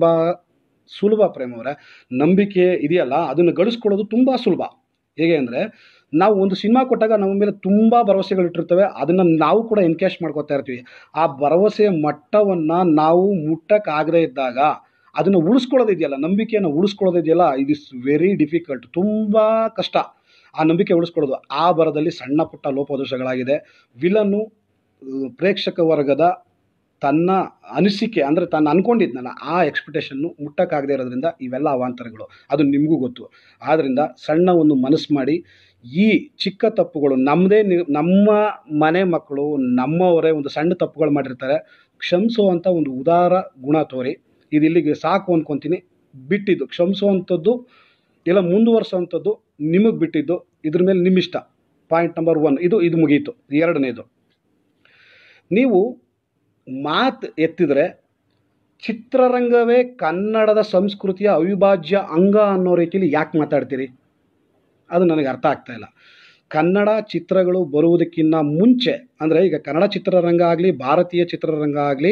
ಸುಲಭ ಪ್ರೇಮವರೇ ನಂಬಿಕೆ ಇದೆಯಲ್ಲ ಅದನ್ನು ಗಳಿಸ್ಕೊಡೋದು ತುಂಬ ಸುಲಭ ಹೇಗೆ ಅಂದರೆ ನಾವು ಒಂದು ಸಿನಿಮಾ ಕೊಟ್ಟಾಗ ನಮ್ಮ ಮೇಲೆ ತುಂಬ ಭರವಸೆಗಳು ಇಟ್ಟಿರ್ತವೆ ಅದನ್ನು ನಾವು ಕೂಡ ಎನ್ಕ್ಯಾಶ್ ಮಾಡ್ಕೋತಾ ಇರ್ತೀವಿ ಆ ಭರವಸೆಯ ಮಟ್ಟವನ್ನು ನಾವು ಮುಟ್ಟಕ್ಕಾಗದೇ ಇದ್ದಾಗ ಅದನ್ನು ಉಳಿಸ್ಕೊಳ್ಳೋದಿದೆಯಲ್ಲ ನಂಬಿಕೆಯನ್ನು ಉಳಿಸ್ಕೊಳ್ಳೋದಿದೆಯಲ್ಲ ಇಟ್ ಇಸ್ ವೆರಿ ಡಿಫಿಕಲ್ಟ್ ತುಂಬ ಕಷ್ಟ ಆ ನಂಬಿಕೆ ಉಳಿಸ್ಕೊಳ್ಳೋದು ಆ ಬರದಲ್ಲಿ ಸಣ್ಣ ಪುಟ್ಟ ಲೋಪದೋಷಗಳಾಗಿದೆ ವಿಲನ್ನು ಪ್ರೇಕ್ಷಕ ವರ್ಗದ ತನ್ನ ಅನಿಸಿಕೆ ಅಂದರೆ ತಾನು ಅಂದ್ಕೊಂಡಿದ್ನಲ್ಲ ಆ ಎಕ್ಸ್ಪೆಕ್ಟೇಷನ್ನು ಮುಟ್ಟಕ್ಕಾಗದೇ ಇರೋದ್ರಿಂದ ಇವೆಲ್ಲ ಅವಾಂತರಗಳು ಅದು ನಿಮಗೂ ಗೊತ್ತು ಆದ್ದರಿಂದ ಸಣ್ಣ ಒಂದು ಮನಸ್ಸು ಮಾಡಿ ಈ ಚಿಕ್ಕ ತಪ್ಪುಗಳು ನಮ್ಮದೇ ನಿ ನಮ್ಮ ಮನೆ ಮಕ್ಕಳು ನಮ್ಮವರೇ ಒಂದು ಸಣ್ಣ ತಪ್ಪುಗಳು ಮಾಡಿರ್ತಾರೆ ಕ್ಷಮಿಸುವಂಥ ಒಂದು ಉದಾರ ಗುಣ ತೋರಿ ಇದು ಇಲ್ಲಿಗೆ ಸಾಕು ಅಂದ್ಕೊತೀನಿ ಬಿಟ್ಟಿದ್ದು ಕ್ಷಮಿಸುವಂಥದ್ದು ಇಲ್ಲ ಮುಂದುವರ್ಸೋವಂಥದ್ದು ನಿಮಗೆ ಬಿಟ್ಟಿದ್ದು ಇದ್ರ ಮೇಲೆ ನಿಮ್ಮಿಷ್ಟ ಪಾಯಿಂಟ್ ನಂಬರ್ ಒನ್ ಇದು ಇದು ಮುಗೀತು ಎರಡನೇದು ನೀವು ಮಾತು ಎತ್ತಿದರೆ ಚಿತ್ರರಂಗವೇ ಕನ್ನಡದ ಸಂಸ್ಕೃತಿಯ ಅವಿಭಾಜ್ಯ ಅಂಗ ಅನ್ನೋ ರೀತಿಯಲ್ಲಿ ಯಾಕೆ ಮಾತಾಡ್ತೀರಿ ಅದು ನನಗೆ ಅರ್ಥ ಆಗ್ತಾ ಇಲ್ಲ ಕನ್ನಡ ಚಿತ್ರಗಳು ಬರುವುದಕ್ಕಿಂತ ಮುಂಚೆ ಅಂದರೆ ಈಗ ಕನ್ನಡ ಚಿತ್ರರಂಗ ಆಗಲಿ ಭಾರತೀಯ ಚಿತ್ರರಂಗ ಆಗಲಿ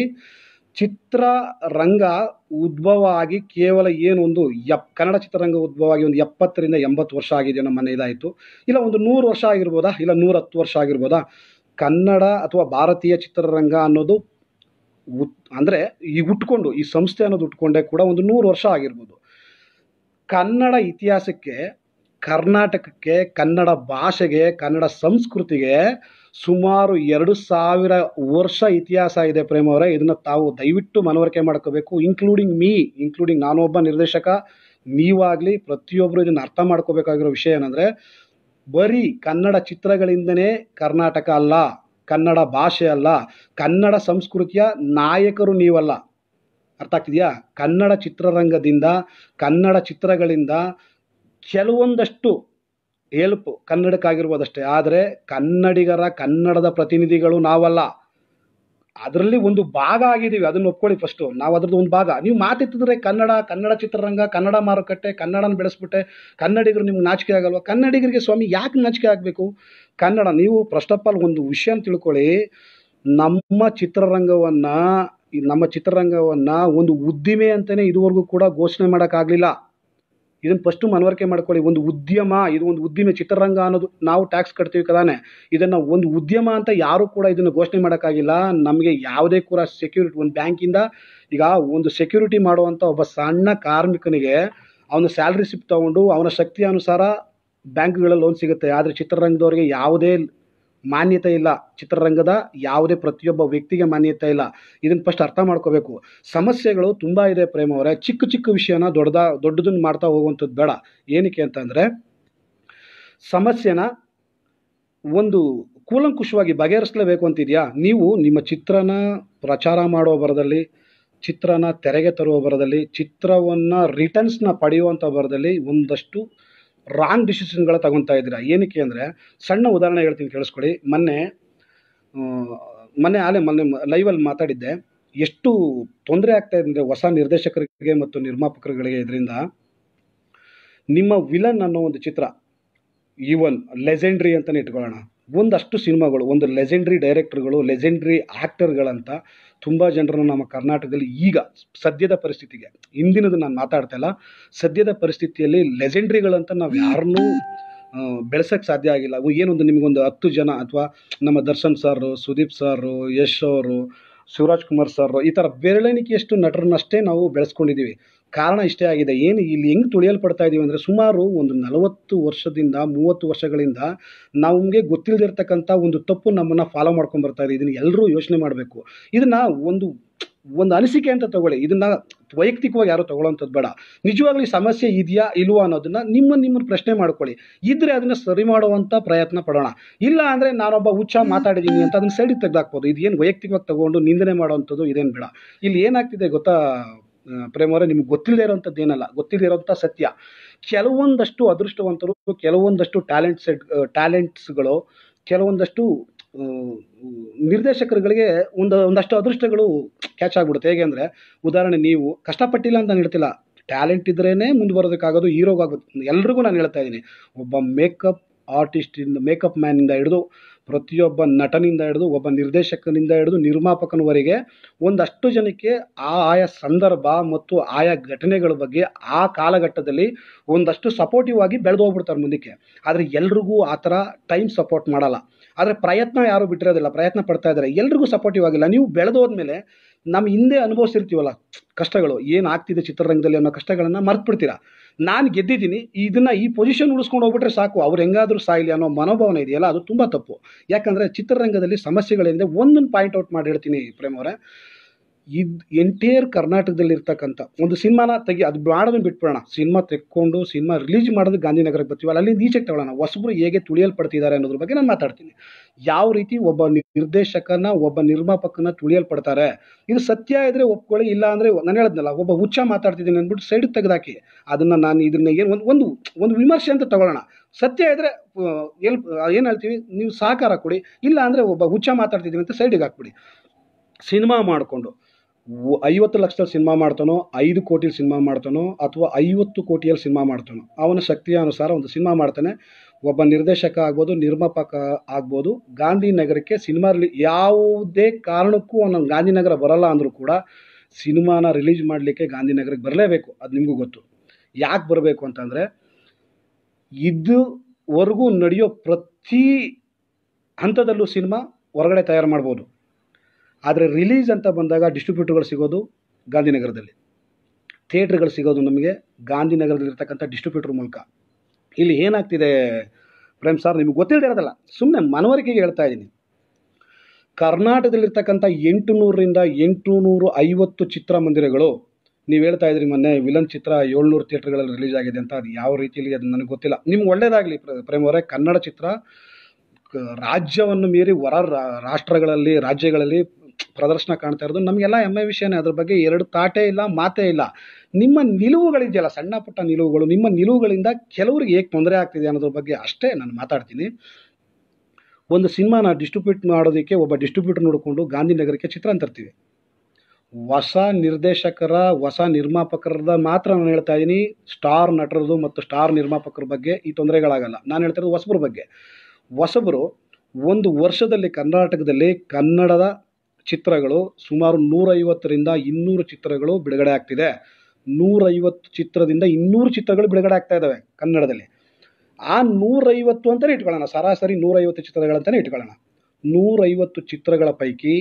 ಚಿತ್ರರಂಗ ಉದ್ಭವ ಆಗಿ ಕೇವಲ ಏನು ಒಂದು ಎಪ್ ಕನ್ನಡ ಚಿತ್ರರಂಗ ಉದ್ಭವ ಆಗಿ ಒಂದು ಎಪ್ಪತ್ತರಿಂದ ಎಂಬತ್ತು ವರ್ಷ ಆಗಿದೆ ನಮ್ಮ ಮನೆ ಇದಾಯಿತು ಇಲ್ಲ ಒಂದು ನೂರು ವರ್ಷ ಆಗಿರ್ಬೋದಾ ಇಲ್ಲ ನೂರತ್ತು ವರ್ಷ ಆಗಿರ್ಬೋದಾ ಕನ್ನಡ ಅಥವಾ ಭಾರತೀಯ ಚಿತ್ರರಂಗ ಅನ್ನೋದು ಉತ್ ಅಂದರೆ ಈ ಹುಟ್ಕೊಂಡು ಈ ಸಂಸ್ಥೆ ಅನ್ನೋದು ಹುಟ್ಕೊಂಡೇ ಕೂಡ ಒಂದು ನೂರು ವರ್ಷ ಆಗಿರ್ಬೋದು ಕನ್ನಡ ಇತಿಹಾಸಕ್ಕೆ ಕರ್ನಾಟಕಕ್ಕೆ ಕನ್ನಡ ಭಾಷೆಗೆ ಕನ್ನಡ ಸಂಸ್ಕೃತಿಗೆ ಸುಮಾರು ಎರಡು ಸಾವಿರ ವರ್ಷ ಇತಿಹಾಸ ಇದೆ ಪ್ರೇಮ್ ಅವರೇ ಇದನ್ನು ತಾವು ದಯವಿಟ್ಟು ಮನವರಿಕೆ ಮಾಡ್ಕೋಬೇಕು ಇನ್ಕ್ಲೂಡಿಂಗ್ ಮೀ ಇನ್ಕ್ಲೂಡಿಂಗ್ ನಾನೊಬ್ಬ ನಿರ್ದೇಶಕ ನೀವಾಗಲಿ ಪ್ರತಿಯೊಬ್ಬರು ಇದನ್ನು ಅರ್ಥ ಮಾಡ್ಕೋಬೇಕಾಗಿರೋ ವಿಷಯ ಏನಂದರೆ ಬರೀ ಕನ್ನಡ ಚಿತ್ರಗಳಿಂದನೇ ಕರ್ನಾಟಕ ಅಲ್ಲ ಕನ್ನಡ ಭಾಷೆ ಅಲ್ಲ ಕನ್ನಡ ಸಂಸ್ಕೃತಿಯ ನಾಯಕರು ನೀವಲ್ಲ ಅರ್ಥ ಆಗ್ತಿದೆಯಾ ಕನ್ನಡ ಚಿತ್ರರಂಗದಿಂದ ಕನ್ನಡ ಚಿತ್ರಗಳಿಂದ ಕೆಲವೊಂದಷ್ಟು ಹೆಲ್ಪ್ ಕನ್ನಡಕ್ಕಾಗಿರ್ಬೋದಷ್ಟೇ ಆದರೆ ಕನ್ನಡಿಗರ ಕನ್ನಡದ ಪ್ರತಿನಿಧಿಗಳು ನಾವಲ್ಲ ಅದರಲ್ಲಿ ಒಂದು ಭಾಗ ಆಗಿದ್ದೀವಿ ಅದನ್ನು ಒಪ್ಕೊಳ್ಳಿ ಫಸ್ಟು ನಾವು ಅದ್ರದ್ದು ಒಂದು ಭಾಗ ನೀವು ಮಾತೆತ್ತಿದ್ರೆ ಕನ್ನಡ ಕನ್ನಡ ಚಿತ್ರರಂಗ ಕನ್ನಡ ಮಾರುಕಟ್ಟೆ ಕನ್ನಡನ ಬೆಳೆಸ್ಬಿಟ್ಟೆ ಕನ್ನಡಿಗರು ನಿಮ್ಗೆ ನಾಚಿಕೆ ಆಗಲ್ವಾ ಕನ್ನಡಿಗರಿಗೆ ಸ್ವಾಮಿ ಯಾಕೆ ನಾಚಿಕೆ ಆಗಬೇಕು ಕನ್ನಡ ನೀವು ಫಸ್ಟ್ ಆಫ್ ಆಲ್ ಒಂದು ವಿಷಯ ತಿಳ್ಕೊಳ್ಳಿ ನಮ್ಮ ಚಿತ್ರರಂಗವನ್ನು ನಮ್ಮ ಚಿತ್ರರಂಗವನ್ನು ಒಂದು ಉದ್ದಿಮೆ ಅಂತಲೇ ಇದುವರೆಗೂ ಕೂಡ ಘೋಷಣೆ ಮಾಡೋಕ್ಕಾಗಲಿಲ್ಲ ಇದನ್ನು ಫಸ್ಟು ಮನವರಿಕೆ ಮಾಡ್ಕೊಳ್ಳಿ ಒಂದು ಉದ್ಯಮ ಇದು ಒಂದು ಉದ್ದಿಮೆ ಚಿತ್ರರಂಗ ಅನ್ನೋದು ನಾವು ಟ್ಯಾಕ್ಸ್ ಕಟ್ತೀವಿ ಕದಾನೆ ಇದನ್ನು ಒಂದು ಉದ್ಯಮ ಅಂತ ಯಾರೂ ಕೂಡ ಇದನ್ನು ಘೋಷಣೆ ಮಾಡೋಕ್ಕಾಗಿಲ್ಲ ನಮಗೆ ಯಾವುದೇ ಕೂಡ ಸೆಕ್ಯೂರಿಟಿ ಒಂದು ಬ್ಯಾಂಕಿಂದ ಈಗ ಒಂದು ಸೆಕ್ಯೂರಿಟಿ ಮಾಡುವಂಥ ಒಬ್ಬ ಸಣ್ಣ ಕಾರ್ಮಿಕನಿಗೆ ಅವನ ಸ್ಯಾಲ್ರಿ ಸ್ಲಿಪ್ ತೊಗೊಂಡು ಅವನ ಶಕ್ತಿ ಅನುಸಾರ ಬ್ಯಾಂಕ್ಗಳಲ್ಲಿ ಲೋನ್ ಸಿಗುತ್ತೆ ಆದರೆ ಚಿತ್ರರಂಗದವ್ರಿಗೆ ಯಾವುದೇ ಮಾನ್ಯತೆ ಇಲ್ಲ ಚಿತ್ರರಂಗದ ಯಾವುದೇ ಪ್ರತಿಯೊಬ್ಬ ವ್ಯಕ್ತಿಗೆ ಮಾನ್ಯತೆ ಇಲ್ಲ ಇದನ್ನು ಫಸ್ಟ್ ಅರ್ಥ ಮಾಡ್ಕೋಬೇಕು ಸಮಸ್ಯೆಗಳು ತುಂಬ ಇದೆ ಪ್ರೇಮ ಅವರೇ ಚಿಕ್ಕ ಚಿಕ್ಕ ವಿಷಯನ ದೊಡ್ಡದ ದೊಡ್ಡದನ್ನು ಮಾಡ್ತಾ ಹೋಗುವಂಥದ್ದು ಬೇಡ ಏನಕ್ಕೆ ಅಂತಂದರೆ ಸಮಸ್ಯೆನ ಒಂದು ಕೂಲಂಕುಷವಾಗಿ ಬಗೆಹರಿಸಲೇಬೇಕು ಅಂತಿದೆಯಾ ನೀವು ನಿಮ್ಮ ಚಿತ್ರನ ಪ್ರಚಾರ ಮಾಡೋ ಬರದಲ್ಲಿ ಚಿತ್ರನ ತೆರೆಗೆ ತರುವ ಬರದಲ್ಲಿ ಚಿತ್ರವನ್ನು ರಿಟರ್ನ್ಸ್ನ ಪಡೆಯುವಂಥ ಬರದಲ್ಲಿ ಒಂದಷ್ಟು ರಾಂಗ್ ಡಿಸಿಷನ್ಗಳ ತಗೊತಾ ಇದ್ದೀರಾ ಏನಕ್ಕೆ ಅಂದರೆ ಸಣ್ಣ ಉದಾಹರಣೆ ಹೇಳ್ತೀನಿ ಕೇಳಿಸ್ಕೊಳ್ಳಿ ಮೊನ್ನೆ ಆ, ಮೊನ್ನೆ ಆಲೆ ಮೊನ್ನೆ ಲೈವಲ್ಲಿ ಮಾತಾಡಿದ್ದೆ ಎಷ್ಟು ತೊಂದರೆ ಆಗ್ತಾ ಇದೆ ಅಂದರೆ ಹೊಸ ನಿರ್ದೇಶಕರಿಗೆ ಮತ್ತು ನಿರ್ಮಾಪಕರುಗಳಿಗೆ ಇದರಿಂದ ನಿಮ್ಮ ವಿಲನ್ ಅನ್ನೋ ಒಂದು ಚಿತ್ರ ಈವನ್ ಲೆಜೆಂಡ್ರಿ ಅಂತಲೇ ಇಟ್ಕೊಳ್ಳೋಣ ಒಂದಷ್ಟು ಸಿನಿಮಾಗಳು ಒಂದು ಲೆಜೆಂಡ್ರಿ ಡೈರೆಕ್ಟರ್ಗಳು ಲೆಜೆಂಡ್ರಿ ಆ್ಯಕ್ಟರ್ಗಳಂತ ತುಂಬ ಜನರನ್ನು ನಮ್ಮ ಕರ್ನಾಟಕದಲ್ಲಿ ಈಗ ಸದ್ಯದ ಪರಿಸ್ಥಿತಿಗೆ ಹಿಂದಿನದು ನಾನು ಮಾತಾಡ್ತಾ ಇಲ್ಲ ಸದ್ಯದ ಪರಿಸ್ಥಿತಿಯಲ್ಲಿ ಲೆಜೆಂಡ್ರಿಗಳಂತ ನಾವು ಯಾರನ್ನೂ ಬೆಳೆಸೋಕ್ಕೆ ಸಾಧ್ಯ ಆಗಿಲ್ಲ ಅವು ಏನೊಂದು ನಿಮಗೊಂದು ಹತ್ತು ಜನ ಅಥವಾ ನಮ್ಮ ದರ್ಶನ್ ಸರ್ ಸುದೀಪ್ ಸರ್ ಯಶ್ ಅವರು ಶಿವರಾಜ್ ಕುಮಾರ್ ಸರ್ ಈ ಥರ ಬೆರಳೆಣಿಕೆಯಷ್ಟು ನಟರನ್ನಷ್ಟೇ ನಾವು ಬೆಳೆಸ್ಕೊಂಡಿದ್ದೀವಿ ಕಾರಣ ಇಷ್ಟೇ ಆಗಿದೆ ಏನು ಇಲ್ಲಿ ಹೆಂಗೆ ತುಳಿಯಲ್ಪಡ್ತಾ ಇದ್ದೀವಿ ಅಂದರೆ ಸುಮಾರು ಒಂದು ನಲವತ್ತು ವರ್ಷದಿಂದ ಮೂವತ್ತು ವರ್ಷಗಳಿಂದ ನಮಗೆ ಗೊತ್ತಿಲ್ಲದಿರ್ತಕ್ಕಂಥ ಒಂದು ತಪ್ಪು ನಮ್ಮನ್ನು ಫಾಲೋ ಮಾಡ್ಕೊಂಡು ಬರ್ತಾ ಇದೆ ಇದನ್ನು ಎಲ್ಲರೂ ಯೋಚನೆ ಮಾಡಬೇಕು ಇದನ್ನು ಒಂದು ಒಂದು ಅನಿಸಿಕೆ ಅಂತ ತಗೊಳ್ಳಿ ಇದನ್ನು ವೈಯಕ್ತಿಕವಾಗಿ ಯಾರು ತಗೊಳ್ಳೋಂಥದ್ದು ಬೇಡ ನಿಜವಾಗ್ಲೂ ಈ ಸಮಸ್ಯೆ ಇದೆಯಾ ಇಲ್ವಾ ಅನ್ನೋದನ್ನು ನಿಮ್ಮ ನಿಮ್ಮನ್ನು ಪ್ರಶ್ನೆ ಮಾಡ್ಕೊಳ್ಳಿ ಇದ್ದರೆ ಅದನ್ನು ಸರಿ ಮಾಡುವಂಥ ಪ್ರಯತ್ನ ಪಡೋಣ ಇಲ್ಲ ಅಂದರೆ ನಾನೊಬ್ಬ ಹುಚ್ಚ ಮಾತಾಡಿದ್ದೀನಿ ಅಂತ ಅದನ್ನು ಸೈಡಿಗೆ ತೆಗೆದಾಕ್ಬೋದು ಇದೇನು ವೈಯಕ್ತಿಕವಾಗಿ ತಗೊಂಡು ನಿಂದನೆ ಮಾಡುವಂಥದ್ದು ಇದೇನು ಬೇಡ ಇಲ್ಲಿ ಏನಾಗ್ತಿದೆ ಗೊತ್ತಾ ಆ, ಪ್ರೇಮ್ ಅವರೇ ನಿಮ್ಗೆ ಗೊತ್ತಿಲ್ಲದೆ ಇರೋಂಥದ್ದು ಏನಲ್ಲ ಗೊತ್ತಿಲ್ಲದೆ ಇರೋಂಥ ಸತ್ಯ ಕೆಲವೊಂದಷ್ಟು ಅದೃಷ್ಟವಂತರು ಕೆಲವೊಂದಷ್ಟು ಟ್ಯಾಲೆಂಟ್ ಸೆಟ್ ಟ್ಯಾಲೆಂಟ್ಸ್ಗಳು ಕೆಲವೊಂದಷ್ಟು ಆ, ನಿರ್ದೇಶಕರುಗಳಿಗೆ ಒಂದು ಒಂದಷ್ಟು ಅದೃಷ್ಟಗಳು ಕ್ಯಾಚ್ ಆಗ್ಬಿಡುತ್ತೆ ಹೇಗೆ ಅಂದರೆ ಉದಾಹರಣೆ ನೀವು ಕಷ್ಟಪಟ್ಟಿಲ್ಲ ಅಂತ ನಾನು ಹೇಳ್ತಿಲ್ಲ ಟ್ಯಾಲೆಂಟ್ ಇದ್ರೇ ಮುಂದೆ ಬರೋದಕ್ಕಾಗೋದು ಹೀರೋಗಾಗೋದು ಎಲ್ರಿಗೂ ನಾನು ಹೇಳ್ತಾ ಇದ್ದೀನಿ ಒಬ್ಬ ಮೇಕಪ್ ಆರ್ಟಿಸ್ಟಿಂದ ಮೇಕಪ್ ಮ್ಯಾನಿಂದ ಹಿಡಿದು ಪ್ರತಿಯೊಬ್ಬ ನಟನಿಂದ ಹಿಡಿದು ಒಬ್ಬ ನಿರ್ದೇಶಕನಿಂದ ಹಿಡಿದು ನಿರ್ಮಾಪಕನವರೆಗೆ ಒಂದಷ್ಟು ಜನಕ್ಕೆ ಆ ಆಯಾ ಸಂದರ್ಭ ಮತ್ತು ಆಯಾ ಘಟನೆಗಳ ಬಗ್ಗೆ ಆ ಕಾಲಘಟ್ಟದಲ್ಲಿ ಒಂದಷ್ಟು ಸಪೋರ್ಟಿವ್ ಆಗಿ ಬೆಳೆದು ಹೋಗ್ಬಿಡ್ತಾರೆ ಮುಂದಕ್ಕೆ ಆದರೆ ಎಲ್ರಿಗೂ ಆ ಥರ ಟೈಮ್ ಸಪೋರ್ಟ್ ಮಾಡಲ್ಲ ಆದರೆ ಪ್ರಯತ್ನ ಯಾರೂ ಬಿಟ್ಟಿರೋದಿಲ್ಲ ಪ್ರಯತ್ನ ಪಡ್ತಾ ಇದ್ದಾರೆ ಎಲ್ರಿಗೂ ಸಪೋರ್ಟಿವ್ ಆಗಿಲ್ಲ ನೀವು ಬೆಳೆದು ಹೋದ್ಮೇಲೆ ನಮ್ಮ ಹಿಂದೆ ಅನುಭವಿಸಿರ್ತೀವಲ್ಲ ಕಷ್ಟಗಳು ಏನು ಆಗ್ತಿದೆ ಚಿತ್ರರಂಗದಲ್ಲಿ ಅನ್ನೋ ಕಷ್ಟಗಳನ್ನು ಮರ್ತ್ಬಿಡ್ತೀರಾ ನಾನು ಗೆದ್ದಿದ್ದೀನಿ ಇದನ್ನು ಈ ಪೊಸಿಷನ್ ಉಳಿಸ್ಕೊಂಡು ಹೋಗ್ಬಿಟ್ರೆ ಸಾಕು ಅವ್ರು ಹೆಂಗಾದರೂ ಸಾಯಲಿ ಅನ್ನೋ ಮನೋಭಾವನೆ ಇದೆಯಲ್ಲ ಅದು ತುಂಬ ತಪ್ಪು ಯಾಕಂದರೆ ಚಿತ್ರರಂಗದಲ್ಲಿ ಸಮಸ್ಯೆಗಳಿಂದ ಒಂದೊಂದು ಪಾಯಿಂಟ್ ಔಟ್ ಮಾಡಿ ಹೇಳ್ತೀನಿ ಪ್ರೇಮ್ ಅವರೇ ಇದು ಎಂಟೈರ್ ಕರ್ನಾಟಕದಲ್ಲಿ ಇರ್ತಕ್ಕಂಥ ಒಂದು ಸಿನಿಮಾನ ತೆಗಿ ಅದು ಮಾಡೋದನ್ನ ಬಿಟ್ಬಿಡೋಣ ಸಿನಿಮಾ ತೆಕ್ಕೊಂಡು ಸಿನಿಮಾ ರಿಲೀಸ್ ಮಾಡೋದು ಗಾಂಧಿನಗರಕ್ಕೆ ಬರ್ತೀವಲ್ಲ ಅಲ್ಲಿಂದ ಈಚೆಗೆ ತಗೊಳ್ಳೋಣ ಹೊಸಬ್ರು ಹೇಗೆ ತುಳಿಯಲ್ಪಡ್ತಿದ್ದಾರೆ ಅನ್ನೋದ್ರ ಬಗ್ಗೆ ನಾನು ಮಾತಾಡ್ತೀನಿ ಯಾವ ರೀತಿ ಒಬ್ಬ ನಿರ್ದೇಶಕನ ಒಬ್ಬ ನಿರ್ಮಾಪಕನ ತುಳಿಯಲ್ಪಡ್ತಾರೆ ಇದು ಸತ್ಯ ಇದ್ರೆ ಒಪ್ಕೊಳ್ಳಿ ಇಲ್ಲ ಅಂದರೆ ನಾನು ಹೇಳಿದ್ನಲ್ಲ ಒಬ್ಬ ಹುಚ್ಚ ಮಾತಾಡ್ತಿದ್ದೀನಿ ಅಂದ್ಬಿಟ್ಟು ಸೈಡ್ ತೆಗೆದಾಕಿ ಅದನ್ನು ನಾನು ಇದನ್ನ ಏನು ಒಂದು ಒಂದು ಒಂದು ವಿಮರ್ಶೆ ಅಂತ ತಗೊಳ್ಳೋಣ ಸತ್ಯ ಇದ್ದರೆ ಎಲ್ ಏನು ಹೇಳ್ತೀವಿ ನೀವು ಸಹಕಾರ ಕೊಡಿ ಇಲ್ಲ ಅಂದರೆ ಒಬ್ಬ ಹುಚ್ಚ ಮಾತಾಡ್ತಿದ್ದೀನಿ ಅಂತ ಸೈಡಿಗೆ ಹಾಕ್ಬಿಡಿ ಸಿನಿಮಾ ಮಾಡಿಕೊಂಡು ಐವತ್ತು ಲಕ್ಷದಲ್ಲಿ ಸಿನಿಮಾ ಮಾಡ್ತಾನೋ ಐದು ಕೋಟಿಲಿ ಸಿನಿಮಾ ಮಾಡ್ತಾನೋ ಅಥವಾ ಐವತ್ತು ಕೋಟಿಯಲ್ಲಿ ಸಿನಿಮಾ ಮಾಡ್ತಾನೋ ಅವನ ಶಕ್ತಿಯ ಅನುಸಾರ ಒಂದು ಸಿನಿಮಾ ಮಾಡ್ತಾನೆ ಒಬ್ಬ ನಿರ್ದೇಶಕ ಆಗ್ಬೋದು ನಿರ್ಮಾಪಕ ಆಗ್ಬೋದು ಗಾಂಧಿನಗರಕ್ಕೆ ಸಿನಿಮಾ ರಿಲಿ ಯಾವುದೇ ಕಾರಣಕ್ಕೂ ಅವನು ಗಾಂಧಿನಗರ ಬರಲ್ಲ ಅಂದರೂ ಕೂಡ ಸಿನಿಮಾನ ರಿಲೀಸ್ ಮಾಡಲಿಕ್ಕೆ ಗಾಂಧಿನಗರಕ್ಕೆ ಬರಲೇಬೇಕು ಅದು ನಿಮಗೂ ಗೊತ್ತು ಯಾಕೆ ಬರಬೇಕು ಅಂತಂದರೆ ಇದುವರೆಗೂ ನಡೆಯೋ ಪ್ರತಿ ಹಂತದಲ್ಲೂ ಸಿನಿಮಾ ಹೊರಗಡೆ ತಯಾರು ಮಾಡ್ಬೋದು ಆದರೆ ರಿಲೀಸ್ ಅಂತ ಬಂದಾಗ ಡಿಸ್ಟ್ರಿಬ್ಯೂಟರ್ಗಳು ಸಿಗೋದು ಗಾಂಧಿನಗರದಲ್ಲಿ ಥಿಯೇಟ್ರ್ಗಳು ಸಿಗೋದು ನಮಗೆ ಗಾಂಧಿನಗರದಲ್ಲಿರ್ತಕ್ಕಂಥ ಡಿಸ್ಟ್ರಿಬ್ಯೂಟರ್ ಮೂಲಕ ಇಲ್ಲಿ ಏನಾಗ್ತಿದೆ ಪ್ರೇಮ್ ಸರ್ ನಿಮಗೆ ಗೊತ್ತಿಲ್ಲದೆ ಇರೋದಲ್ಲ ಸುಮ್ಮನೆ ಮನವರಿಕೆಗೆ ಹೇಳ್ತಾ ಇದ್ದೀನಿ ಕರ್ನಾಟಕದಲ್ಲಿರ್ತಕ್ಕಂಥ ಎಂಟು ನೂರರಿಂದ ಎಂಟು ನೂರು ಐವತ್ತು ಚಿತ್ರಮಂದಿರಗಳು ನೀವು ಹೇಳ್ತಾ ಇದ್ರಿ ಮೊನ್ನೆ ವಿಲನ್ ಚಿತ್ರ ಏಳ್ನೂರು ಥಿಯೇಟ್ರ್ಗಳಲ್ಲಿ ರಿಲೀಸ್ ಆಗಿದೆ ಅಂತ ಅದು ಯಾವ ರೀತಿಯಲ್ಲಿ ಅದು ನನಗೆ ಗೊತ್ತಿಲ್ಲ ನಿಮ್ಗೆ ಒಳ್ಳೇದಾಗಲಿ ಪ್ರೇಮ್ ಅವರೇ ಕನ್ನಡ ಚಿತ್ರ ಕ- ರಾಜ್ಯವನ್ನು ಮೀರಿ ಹೊರ ರಾ- ರಾಷ್ಟ್ರಗಳಲ್ಲಿ ರಾಜ್ಯಗಳಲ್ಲಿ ಪ್ರದರ್ಶನ ಕಾಣ್ತಾ ಇರೋದು ನಮಗೆಲ್ಲ ಹೆಮ್ಮೆ ವಿಷಯನೇ ಅದ್ರ ಬಗ್ಗೆ ಎರಡು ತಾಟೇ ಇಲ್ಲ ಮಾತೇ ಇಲ್ಲ ನಿಮ್ಮ ನಿಲುವುಗಳಿದೆಯಲ್ಲ ಸಣ್ಣ ಪುಟ್ಟ ನಿಲುವುಗಳು ನಿಮ್ಮ ನಿಲುವುಗಳಿಂದ ಕೆಲವರಿಗೆ ಹೇಗೆ ತೊಂದರೆ ಆಗ್ತಿದೆ ಅನ್ನೋದ್ರ ಬಗ್ಗೆ ಅಷ್ಟೇ ನಾನು ಮಾತಾಡ್ತೀನಿ ಒಂದು ಸಿನಿಮಾನ ಡಿಸ್ಟ್ರಿಬ್ಯೂಟ್ ಮಾಡೋದಕ್ಕೆ ಒಬ್ಬ ಡಿಸ್ಟ್ರಿಬ್ಯೂಟರ್ ನೋಡಿಕೊಂಡು ಗಾಂಧಿನಗರಕ್ಕೆ ಚಿತ್ರ ತರ್ತೀವಿ ಹೊಸ ನಿರ್ದೇಶಕರ ಹೊಸ ನಿರ್ಮಾಪಕರದ ಮಾತ್ರ ನಾನು ಹೇಳ್ತಾ ಇದ್ದೀನಿ ಸ್ಟಾರ್ ನಟರದು ಮತ್ತು ಸ್ಟಾರ್ ನಿರ್ಮಾಪಕರ ಬಗ್ಗೆ ಈ ತೊಂದರೆಗಳಾಗಲ್ಲ ನಾನು ಹೇಳ್ತಾ ಇರೋದು ಹೊಸಬ್ರ ಬಗ್ಗೆ ಹೊಸಬರು ಒಂದು ವರ್ಷದಲ್ಲಿ ಕರ್ನಾಟಕದಲ್ಲಿ ಕನ್ನಡದ ಚಿತ್ರಗಳು ಸುಮಾರು ನೂರೈವತ್ತರಿಂದ ಇನ್ನೂರು ಚಿತ್ರಗಳು ಬಿಡುಗಡೆ ಆಗ್ತಿದೆ ನೂರೈವತ್ತು ಚಿತ್ರದಿಂದ ಇನ್ನೂರು ಚಿತ್ರಗಳು ಬಿಡುಗಡೆ ಆಗ್ತಾ ಇದ್ದಾವೆ ಕನ್ನಡದಲ್ಲಿ ಆ ನೂರೈವತ್ತು ಅಂತಲೇ ಇಟ್ಕೊಳ್ಳೋಣ ಸರಾಸರಿ ನೂರೈವತ್ತು ಚಿತ್ರಗಳಂತಲೇ ಇಟ್ಕೊಳ್ಳೋಣ ನೂರೈವತ್ತು ಚಿತ್ರಗಳ ಪೈಕಿ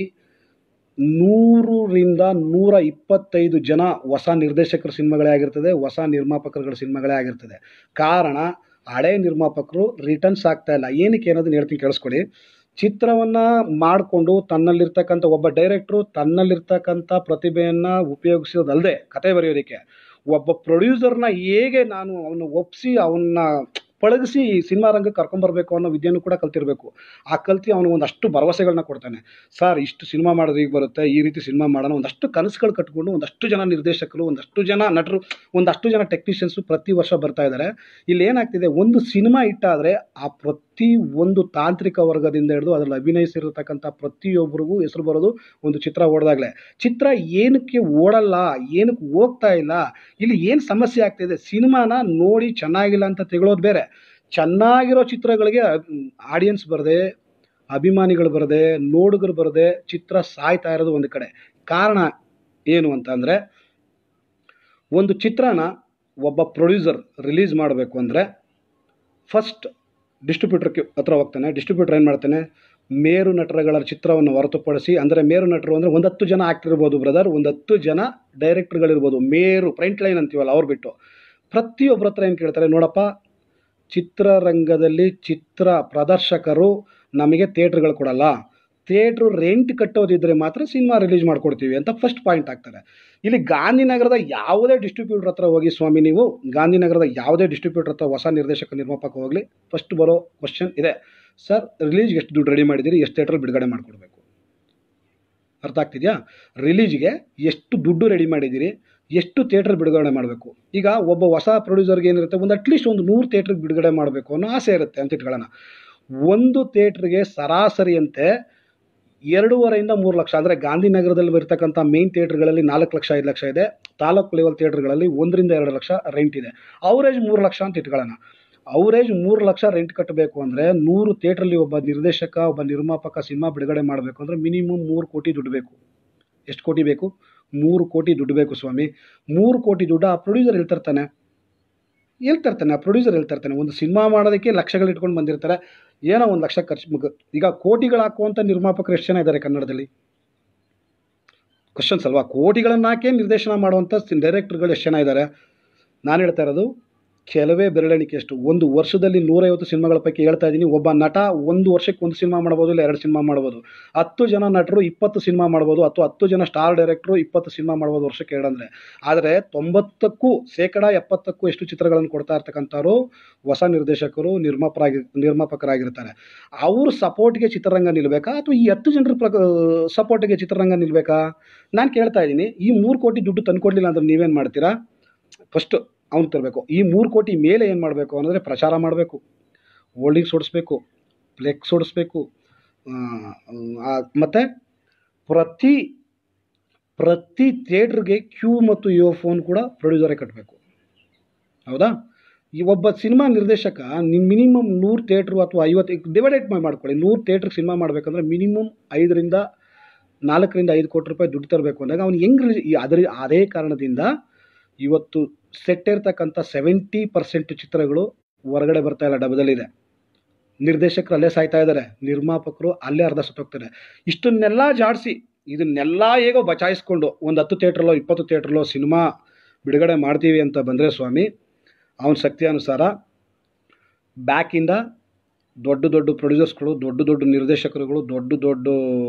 ನೂರರಿಂದ ನೂರ ಇಪ್ಪತ್ತೈದು ಜನ ಹೊಸ ನಿರ್ದೇಶಕರ ಸಿನಿಮಾಗಳೇ ಆಗಿರ್ತದೆ ಹೊಸ ನಿರ್ಮಾಪಕರುಗಳ ಸಿನಿಮಾಗಳೇ ಆಗಿರ್ತದೆ ಕಾರಣ ಹಳೆ ನಿರ್ಮಾಪಕರು ರಿಟರ್ನ್ಸ್ ಆಗ್ತಾ ಇಲ್ಲ ಏನಕ್ಕೆ ಅನ್ನೋದನ್ನ ಹೇಳ್ತೀನಿ ಕೇಳಿಸ್ಕೊಳ್ಳಿ ಚಿತ್ರವನ್ನು ಮಾಡಿಕೊಂಡು ತನ್ನಲ್ಲಿರ್ತಕ್ಕಂಥ ಒಬ್ಬ ಡೈರೆಕ್ಟ್ರು ತನ್ನಲ್ಲಿರ್ತಕ್ಕಂಥ ಪ್ರತಿಭೆಯನ್ನು ಉಪಯೋಗಿಸೋದಲ್ಲದೆ ಕತೆ ಬರೆಯೋದಕ್ಕೆ ಒಬ್ಬ ಪ್ರೊಡ್ಯೂಸರ್ನ ಹೇಗೆ ನಾನು ಅವನ್ನ ಒಪ್ಪಿಸಿ ಅವನ್ನ ಪಳಗಿಸಿ ಸಿನಿಮಾ ರಂಗಕ್ಕೆ ಕರ್ಕೊಂಬರ್ಬೇಕು ಅನ್ನೋ ವಿದ್ಯೆನೂ ಕೂಡ ಕಲ್ತಿರಬೇಕು ಆ ಕಲ್ತಿ ಅವನು ಒಂದಷ್ಟು ಭರವಸೆಗಳನ್ನ ಕೊಡ್ತಾನೆ ಸರ್ ಇಷ್ಟು ಸಿನಿಮಾ ಮಾಡೋದು ಈಗ ಬರುತ್ತೆ ಈ ರೀತಿ ಸಿನಿಮಾ ಮಾಡೋಣ ಒಂದಷ್ಟು ಕನಸುಗಳು ಕಟ್ಕೊಂಡು ಒಂದಷ್ಟು ಜನ ನಿರ್ದೇಶಕರು ಒಂದಷ್ಟು ಜನ ನಟರು ಒಂದಷ್ಟು ಜನ ಟೆಕ್ನಿಷಿಯನ್ಸು ಪ್ರತಿ ವರ್ಷ ಬರ್ತಾ ಇದ್ದಾರೆ ಇಲ್ಲಿ ಏನಾಗ್ತಿದೆ ಒಂದು ಸಿನಿಮಾ ಇಟ್ಟಾದರೆ ಆ ಪ್ರತಿ ಒಂದು ತಾಂತ್ರಿಕ ವರ್ಗದಿಂದ ಹಿಡಿದು ಅದರಲ್ಲಿ ಅಭಿನಯಿಸಿರ್ತಕ್ಕಂಥ ಪ್ರತಿಯೊಬ್ಬರಿಗೂ ಹೆಸರು ಬರೋದು ಒಂದು ಚಿತ್ರ ಓಡಿದಾಗಲೇ ಚಿತ್ರ ಏನಕ್ಕೆ ಓಡಲ್ಲ ಏನಕ್ಕೆ ಹೋಗ್ತಾ ಇಲ್ಲ ಇಲ್ಲಿ ಏನು ಸಮಸ್ಯೆ ಆಗ್ತಿದೆ ಸಿನಿಮಾನ ನೋಡಿ ಚೆನ್ನಾಗಿಲ್ಲ ಅಂತ ತೆಗಳೋದು ಬೇರೆ ಚೆನ್ನಾಗಿರೋ ಚಿತ್ರಗಳಿಗೆ ಆಡಿಯನ್ಸ್ ಬರದೆ ಅಭಿಮಾನಿಗಳು ಬರದೆ ನೋಡುಗರು ಬರದೆ ಚಿತ್ರ ಸಾಯ್ತಾ ಇರೋದು ಒಂದು ಕಡೆ ಕಾರಣ ಏನು ಅಂತ ಅಂದರೆ ಒಂದು ಚಿತ್ರನ ಒಬ್ಬ ಪ್ರೊಡ್ಯೂಸರ್ ರಿಲೀಸ್ ಮಾಡಬೇಕು ಅಂದರೆ ಫಸ್ಟ್ ಡಿಸ್ಟ್ರಿಬ್ಯೂಟರ್ಗೆ ಹತ್ರ ಹೋಗ್ತಾನೆ ಡಿಸ್ಟ್ರಿಬ್ಯೂಟರ್ ಏನು ಮಾಡ್ತಾನೆ ಮೇರು ನಟರುಗಳ ಚಿತ್ರವನ್ನು ಹೊರತುಪಡಿಸಿ ಅಂದರೆ ಮೇರು ನಟರು ಅಂದರೆ ಒಂದು ಹತ್ತು ಜನ ಆಗ್ತಿರ್ಬೋದು ಬ್ರದರ್ ಒಂದು ಹತ್ತು ಜನ ಡೈರೆಕ್ಟರ್ಗಳಿರ್ಬೋದು ಮೇರು ಫ್ರಂಟ್ ಲೈನ್ ಅಂತೀವಲ್ಲ ಅವ್ರು ಬಿಟ್ಟು ಪ್ರತಿಯೊಬ್ಬರ ಹತ್ರ ಏನು ಕೇಳ್ತಾರೆ ನೋಡಪ್ಪ ಚಿತ್ರರಂಗದಲ್ಲಿ ಚಿತ್ರ ಪ್ರದರ್ಶಕರು ನಮಗೆ ಥಿಯೇಟ್ರ್ಗಳು ಕೊಡಲ್ಲ ಥಿಯೇಟ್ರು ರೆಂಟ್ ಕಟ್ಟೋದಿದ್ರೆ ಮಾತ್ರ ಸಿನಿಮಾ ರಿಲೀಸ್ ಮಾಡ್ಕೊಡ್ತೀವಿ ಅಂತ ಫಸ್ಟ್ ಪಾಯಿಂಟ್ ಆಗ್ತಾರೆ ಇಲ್ಲಿ ಗಾಂಧಿನಗರದ ಯಾವುದೇ ಡಿಸ್ಟ್ರಿಬ್ಯೂಟರ್ ಹತ್ರ ಹೋಗಿ ಸ್ವಾಮಿ ನೀವು ಗಾಂಧಿನಗರದ ಯಾವುದೇ ಡಿಸ್ಟ್ರಿಬ್ಯೂಟರ್ ಹತ್ರ ಹೊಸ ನಿರ್ದೇಶಕ ನಿರ್ಮಾಪಕ ಹೋಗಲಿ ಫಸ್ಟ್ ಬರೋ ಕ್ವಶನ್ ಇದೆ ಸರ್ ರಿಲೀಸ್ಗೆ ಎಷ್ಟು ದುಡ್ಡು ರೆಡಿ ಮಾಡಿದ್ದೀರಿ ಎಷ್ಟು ಥಿಯೇಟ್ರಲ್ಲಿ ಬಿಡುಗಡೆ ಮಾಡಿಕೊಡ್ಬೇಕು ಅರ್ಥ ಆಗ್ತಿದೆಯಾ ರಿಲೀಸ್ಗೆ ಎಷ್ಟು ದುಡ್ಡು ರೆಡಿ ಮಾಡಿದ್ದೀರಿ ಎಷ್ಟು ಥಿಯೇಟ್ರ್ ಬಿಡುಗಡೆ ಮಾಡಬೇಕು ಈಗ ಒಬ್ಬ ಹೊಸ ಪ್ರೊಡ್ಯೂಸರ್ಗೆ ಏನಿರುತ್ತೆ ಒಂದು ಅಟ್ಲೀಸ್ಟ್ ಒಂದು ನೂರು ಥಿಯೇಟ್ರಿಗೆ ಬಿಡುಗಡೆ ಮಾಡಬೇಕು ಅನ್ನೋ ಆಸೆ ಇರುತ್ತೆ ಅಂತ ಇಟ್ಕೊಳ್ಳೋಣ ಒಂದು ಥಿಯೇಟ್ರಿಗೆ ಸರಾಸರಿಯಂತೆ ಎರಡೂವರೆಯಿಂದ ಮೂರು ಲಕ್ಷ ಅಂದರೆ ಗಾಂಧಿನಗರದಲ್ಲಿ ಬರ್ತಕ್ಕಂಥ ಮೇನ್ ಥಿಯೇಟ್ರ್ಗಳಲ್ಲಿ ನಾಲ್ಕು ಲಕ್ಷ ಐದು ಲಕ್ಷ ಇದೆ ತಾಲೂಕು ಲೆವೆಲ್ ಥಿಯೇಟ್ರ್ಗಳಲ್ಲಿ ಒಂದರಿಂದ ಎರಡು ಲಕ್ಷ ರೆಂಟ್ ಇದೆ ಅವರೇಜ್ ಮೂರು ಲಕ್ಷ ಅಂತ ಇಟ್ಕೊಳ್ಳೋಣ ಅವರೇಜ್ ಮೂರು ಲಕ್ಷ ರೆಂಟ್ ಕಟ್ಟಬೇಕು ಅಂದರೆ ನೂರು ಥಿಯೇಟ್ರಲ್ಲಿ ಒಬ್ಬ ನಿರ್ದೇಶಕ ಒಬ್ಬ ನಿರ್ಮಾಪಕ ಸಿನಿಮಾ ಬಿಡುಗಡೆ ಮಾಡಬೇಕು ಅಂದರೆ ಮಿನಿಮಮ್ ಮೂರು ಕೋಟಿ ದುಡ್ಡು ಬೇಕು ಎಷ್ಟು ಕೋಟಿ ಬೇಕು ಮೂರು ಕೋಟಿ ದುಡ್ಡು ಬೇಕು ಸ್ವಾಮಿ ಮೂರು ಕೋಟಿ ದುಡ್ಡು ಆ ಪ್ರೊಡ್ಯೂಸರ್ ಹೇಳ್ತಿರ್ತಾನೆ ಹೇಳ್ತಿರ್ತಾನೆ ಆ ಪ್ರೊಡ್ಯೂಸರ್ ಹೇಳ್ತಿರ್ತಾನೆ ಒಂದು ಸಿನಿಮಾ ಮಾಡೋದಕ್ಕೆ ಲಕ್ಷಗಳು ಇಟ್ಕೊಂಡು ಬಂದಿರ್ತಾರೆ ಏನೋ ಒಂದು ಲಕ್ಷ ಖರ್ಚು ಮುಗ ಈಗ ಕೋಟಿಗಳು ಹಾಕುವಂಥ ನಿರ್ಮಾಪಕರು ಎಷ್ಟು ಜನ ಇದ್ದಾರೆ ಕನ್ನಡದಲ್ಲಿ ಕ್ವಶನ್ಸ್ ಅಲ್ವಾ ಕೋಟಿಗಳನ್ನು ಹಾಕಿ ನಿರ್ದೇಶನ ಮಾಡುವಂಥ ಡೈರೆಕ್ಟರ್ಗಳು ಎಷ್ಟು ಜನ ಇದ್ದಾರೆ ನಾನು ಹೇಳ್ತಾ ಇರೋದು ಕೆಲವೇ ಬೆರಳೆಣಿಕೆಯಷ್ಟು ಒಂದು ವರ್ಷದಲ್ಲಿ ನೂರೈವತ್ತು ಸಿನಿಮಾಗಳ ಪೈಕಿ ಹೇಳ್ತಾ ಇದ್ದೀನಿ ಒಬ್ಬ ನಟ ಒಂದು ವರ್ಷಕ್ಕೆ ಒಂದು ಸಿನಿಮಾ ಮಾಡ್ಬೋದು ಇಲ್ಲ ಎರಡು ಸಿನಿಮಾ ಮಾಡ್ಬೋದು ಹತ್ತು ಜನ ನಟರು ಇಪ್ಪತ್ತು ಸಿನಿಮಾ ಮಾಡ್ಬೋದು ಅಥವಾ ಹತ್ತು ಜನ ಸ್ಟಾರ್ ಡೈರೆಕ್ಟ್ರು ಇಪ್ಪತ್ತು ಸಿನಿಮಾ ಮಾಡ್ಬೋದು ವರ್ಷಕ್ಕೆ ಎರಡಂದರೆ ಆದರೆ ತೊಂಬತ್ತಕ್ಕೂ ಶೇಕಡ ಎಪ್ಪತ್ತಕ್ಕೂ ಎಷ್ಟು ಚಿತ್ರಗಳನ್ನು ಕೊಡ್ತಾ ಇರ್ತಕ್ಕಂಥವ್ರು ಹೊಸ ನಿರ್ದೇಶಕರು ನಿರ್ಮಾಪರಾಗಿ ನಿರ್ಮಾಪಕರಾಗಿರ್ತಾರೆ ಅವ್ರ ಸಪೋರ್ಟ್ಗೆ ಚಿತ್ರರಂಗ ನಿಲ್ಲಬೇಕಾ ಅಥವಾ ಈ ಹತ್ತು ಜನರ ಪ್ರ ಸಪೋರ್ಟ್ಗೆ ಚಿತ್ರರಂಗ ನಿಲ್ಲಬೇಕಾ ನಾನು ಕೇಳ್ತಾ ಇದ್ದೀನಿ ಈ ಮೂರು ಕೋಟಿ ದುಡ್ಡು ತಂದ್ಕೊಡ್ಲಿಲ್ಲ ಅಂದ್ರೆ ನೀವೇನು ಮಾಡ್ತೀರಾ ಫಸ್ಟ್ ಅವ್ನು ತರಬೇಕು ಈ ಮೂರು ಕೋಟಿ ಮೇಲೆ ಏನು ಮಾಡಬೇಕು ಅನ್ನೋದ್ರೆ ಪ್ರಚಾರ ಮಾಡಬೇಕು ಹೋಲ್ಡಿಂಗ್ಸ್ ಓಡಿಸ್ಬೇಕು ಫ್ಲೆಕ್ಸ್ ಓಡಿಸ್ಬೇಕು ಮತ್ತು ಪ್ರತಿ ಪ್ರತಿ ಥಿಯೇಟ್ರಿಗೆ ಕ್ಯೂ ಮತ್ತು ಇಯೋ ಫೋನ್ ಕೂಡ ಪ್ರೊಡ್ಯೂಸರೇ ಕಟ್ಟಬೇಕು ಹೌದಾ ಈ ಒಬ್ಬ ಸಿನಿಮಾ ನಿರ್ದೇಶಕ ನಿಮ್ಮ ಮಿನಿಮಮ್ ನೂರು ಥಿಯೇಟ್ರು ಅಥವಾ ಐವತ್ತು ಡಿವೈಡೇಟ್ ಮಾಡಿ ಮಾಡ್ಕೊಳ್ಳಿ ನೂರು ಥಿಯೇಟ್ರಿಗೆ ಸಿನಿಮಾ ಮಾಡಬೇಕಂದ್ರೆ ಮಿನಿಮಮ್ ಐದರಿಂದ ನಾಲ್ಕರಿಂದ ಐದು ಕೋಟಿ ರೂಪಾಯಿ ದುಡ್ಡು ತರಬೇಕು ಅಂದಾಗ ಅವ್ನು ಹೆಂಗೆ ಅದರ ಅದೇ ಕಾರಣದಿಂದ ಇವತ್ತು ಸೆಟ್ ಇರ್ತಕ್ಕಂಥ ಸೆವೆಂಟಿ ಪರ್ಸೆಂಟ್ ಚಿತ್ರಗಳು ಹೊರಗಡೆ ಬರ್ತಾ ಇಲ್ಲ ಡಬ್ಬದಲ್ಲಿದೆ ನಿರ್ದೇಶಕರು ಅಲ್ಲೇ ಸಾಯ್ತಾ ಇದ್ದಾರೆ ನಿರ್ಮಾಪಕರು ಅಲ್ಲೇ ಅರ್ಧ ಸುತ್ತೋಗ್ತಾರೆ ಇಷ್ಟನ್ನೆಲ್ಲ ಜಾಡಿಸಿ ಇದನ್ನೆಲ್ಲ ಹೇಗೋ ಬಚಾಯಿಸ್ಕೊಂಡು ಒಂದು ಹತ್ತು ಥಿಯೇಟ್ರಲ್ಲೋ ಇಪ್ಪತ್ತು ಥಿಯೇಟ್ರಲ್ಲೋ ಸಿನಿಮಾ ಬಿಡುಗಡೆ ಮಾಡ್ತೀವಿ ಅಂತ ಬಂದರೆ ಸ್ವಾಮಿ ಅವನ ಶಕ್ತಿ ಅನುಸಾರ ಬ್ಯಾಕಿಂದ ದೊಡ್ಡ ದೊಡ್ಡ ಪ್ರೊಡ್ಯೂಸರ್ಸ್ಗಳು ದೊಡ್ಡ ದೊಡ್ಡ ನಿರ್ದೇಶಕರುಗಳು ದೊಡ್ಡ ದೊಡ್ಡ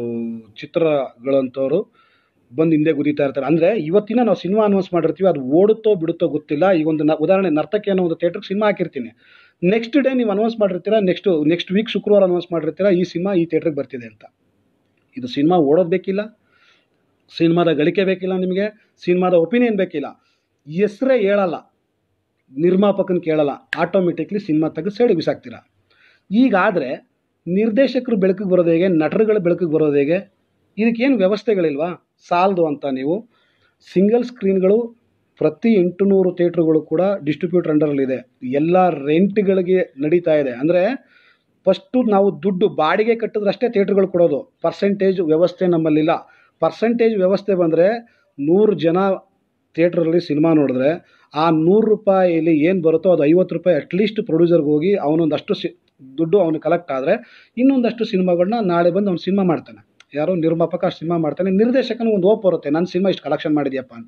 ಚಿತ್ರಗಳಂಥವ್ರು ಬಂದು ಹಿಂದೆ ಗುದೀತಾ ಇರ್ತಾರೆ ಅಂದರೆ ಇವತ್ತಿನ ನಾವು ಸಿನಿಮಾ ಅನೌನ್ಸ್ ಮಾಡಿರ್ತೀವಿ ಅದು ಓಡುತ್ತೋ ಬಿಡುತ್ತೋ ಗೊತ್ತಿಲ್ಲ ಈಗ ಒಂದು ನ ಉದಾಹರಣೆ ನರ್ತಕಿ ಅನ್ನೋ ಒಂದು ಥಿಯೇಟ್ರಿಗೆ ಸಿನಿಮಾ ಹಾಕಿರ್ತೀನಿ ನೆಕ್ಸ್ಟ್ ಡೇ ನೀವು ಅನೌನ್ಸ್ ಮಾಡಿರ್ತೀರ ನೆಕ್ಸ್ಟ್ ನೆಕ್ಸ್ಟ್ ವೀಕ್ ಶುಕ್ರವಾರ ಅನೌನ್ಸ್ ಮಾಡಿರ್ತೀರ ಈ ಸಿನಿಮಾ ಈ ಥಿಯೇಟ್ರಿಗೆ ಬರ್ತಿದೆ ಅಂತ ಇದು ಸಿನಿಮಾ ಓಡೋದು ಬೇಕಿಲ್ಲ ಸಿನಿಮಾದ ಗಳಿಕೆ ಬೇಕಿಲ್ಲ ನಿಮಗೆ ಸಿನಿಮಾದ ಒಪಿನಿಯನ್ ಬೇಕಿಲ್ಲ ಹೆಸರೇ ಹೇಳಲ್ಲ ನಿರ್ಮಾಪಕನ ಕೇಳಲ್ಲ ಆಟೋಮೆಟಿಕ್ಲಿ ಸಿನಿಮಾ ತೆಗೆದು ಸೈಡ್ ಬಿಸಾಕ್ತೀರ ಈಗಾದರೆ ನಿರ್ದೇಶಕರು ಬೆಳಕಿಗೆ ಬರೋದು ಹೇಗೆ ನಟರುಗಳು ಬೆಳಕಿಗೆ ಬರೋದು ಹೇಗೆ ಇದಕ್ಕೇನು ವ್ಯವಸ್ಥೆಗಳಿಲ್ವಾ ಸಾಲದು ಅಂತ ನೀವು ಸಿಂಗಲ್ ಸ್ಕ್ರೀನ್ಗಳು ಪ್ರತಿ ಎಂಟುನೂರು ಥಿಯೇಟ್ರುಗಳು ಕೂಡ ಡಿಸ್ಟ್ರಿಬ್ಯೂಟರ್ ಅಂಡರಲ್ಲಿದೆ ಎಲ್ಲ ರೆಂಟ್ಗಳಿಗೆ ನಡೀತಾ ಇದೆ ಅಂದರೆ ಫಸ್ಟು ನಾವು ದುಡ್ಡು ಬಾಡಿಗೆ ಕಟ್ಟಿದ್ರಷ್ಟೇ ಥಿಯೇಟ್ರುಗಳು ಕೊಡೋದು ಪರ್ಸೆಂಟೇಜ್ ವ್ಯವಸ್ಥೆ ನಮ್ಮಲ್ಲಿಲ್ಲ ಪರ್ಸೆಂಟೇಜ್ ವ್ಯವಸ್ಥೆ ಬಂದರೆ ನೂರು ಜನ ಥಿಯೇಟ್ರಲ್ಲಿ ಸಿನಿಮಾ ನೋಡಿದ್ರೆ ಆ ನೂರು ರೂಪಾಯಿಲಿ ಏನು ಬರುತ್ತೋ ಅದು ಐವತ್ತು ರೂಪಾಯಿ ಅಟ್ಲೀಸ್ಟ್ ಪ್ರೊಡ್ಯೂಸರ್ಗೆ ಹೋಗಿ ಅವನೊಂದಷ್ಟು ಸಿ ದುಡ್ಡು ಅವನು ಕಲೆಕ್ಟ್ ಆದರೆ ಇನ್ನೊಂದಷ್ಟು ಸಿನಿಮಾಗಳನ್ನ ನಾಳೆ ಬಂದು ಅವ್ನು ಸಿನಿಮಾ ಮಾಡ್ತಾನೆ ಯಾರೋ ನಿರ್ಮಾಪಕ ಸಿನಿಮಾ ಮಾಡ್ತಾನೆ ನಿರ್ದೇಶಕನ ಒಂದು ಓಪ್ ಬರುತ್ತೆ ನನ್ನ ಸಿನಿಮಾ ಇಷ್ಟು ಕಲೆಕ್ಷನ್ ಮಾಡಿದ್ಯಪ್ಪ ಅಂತ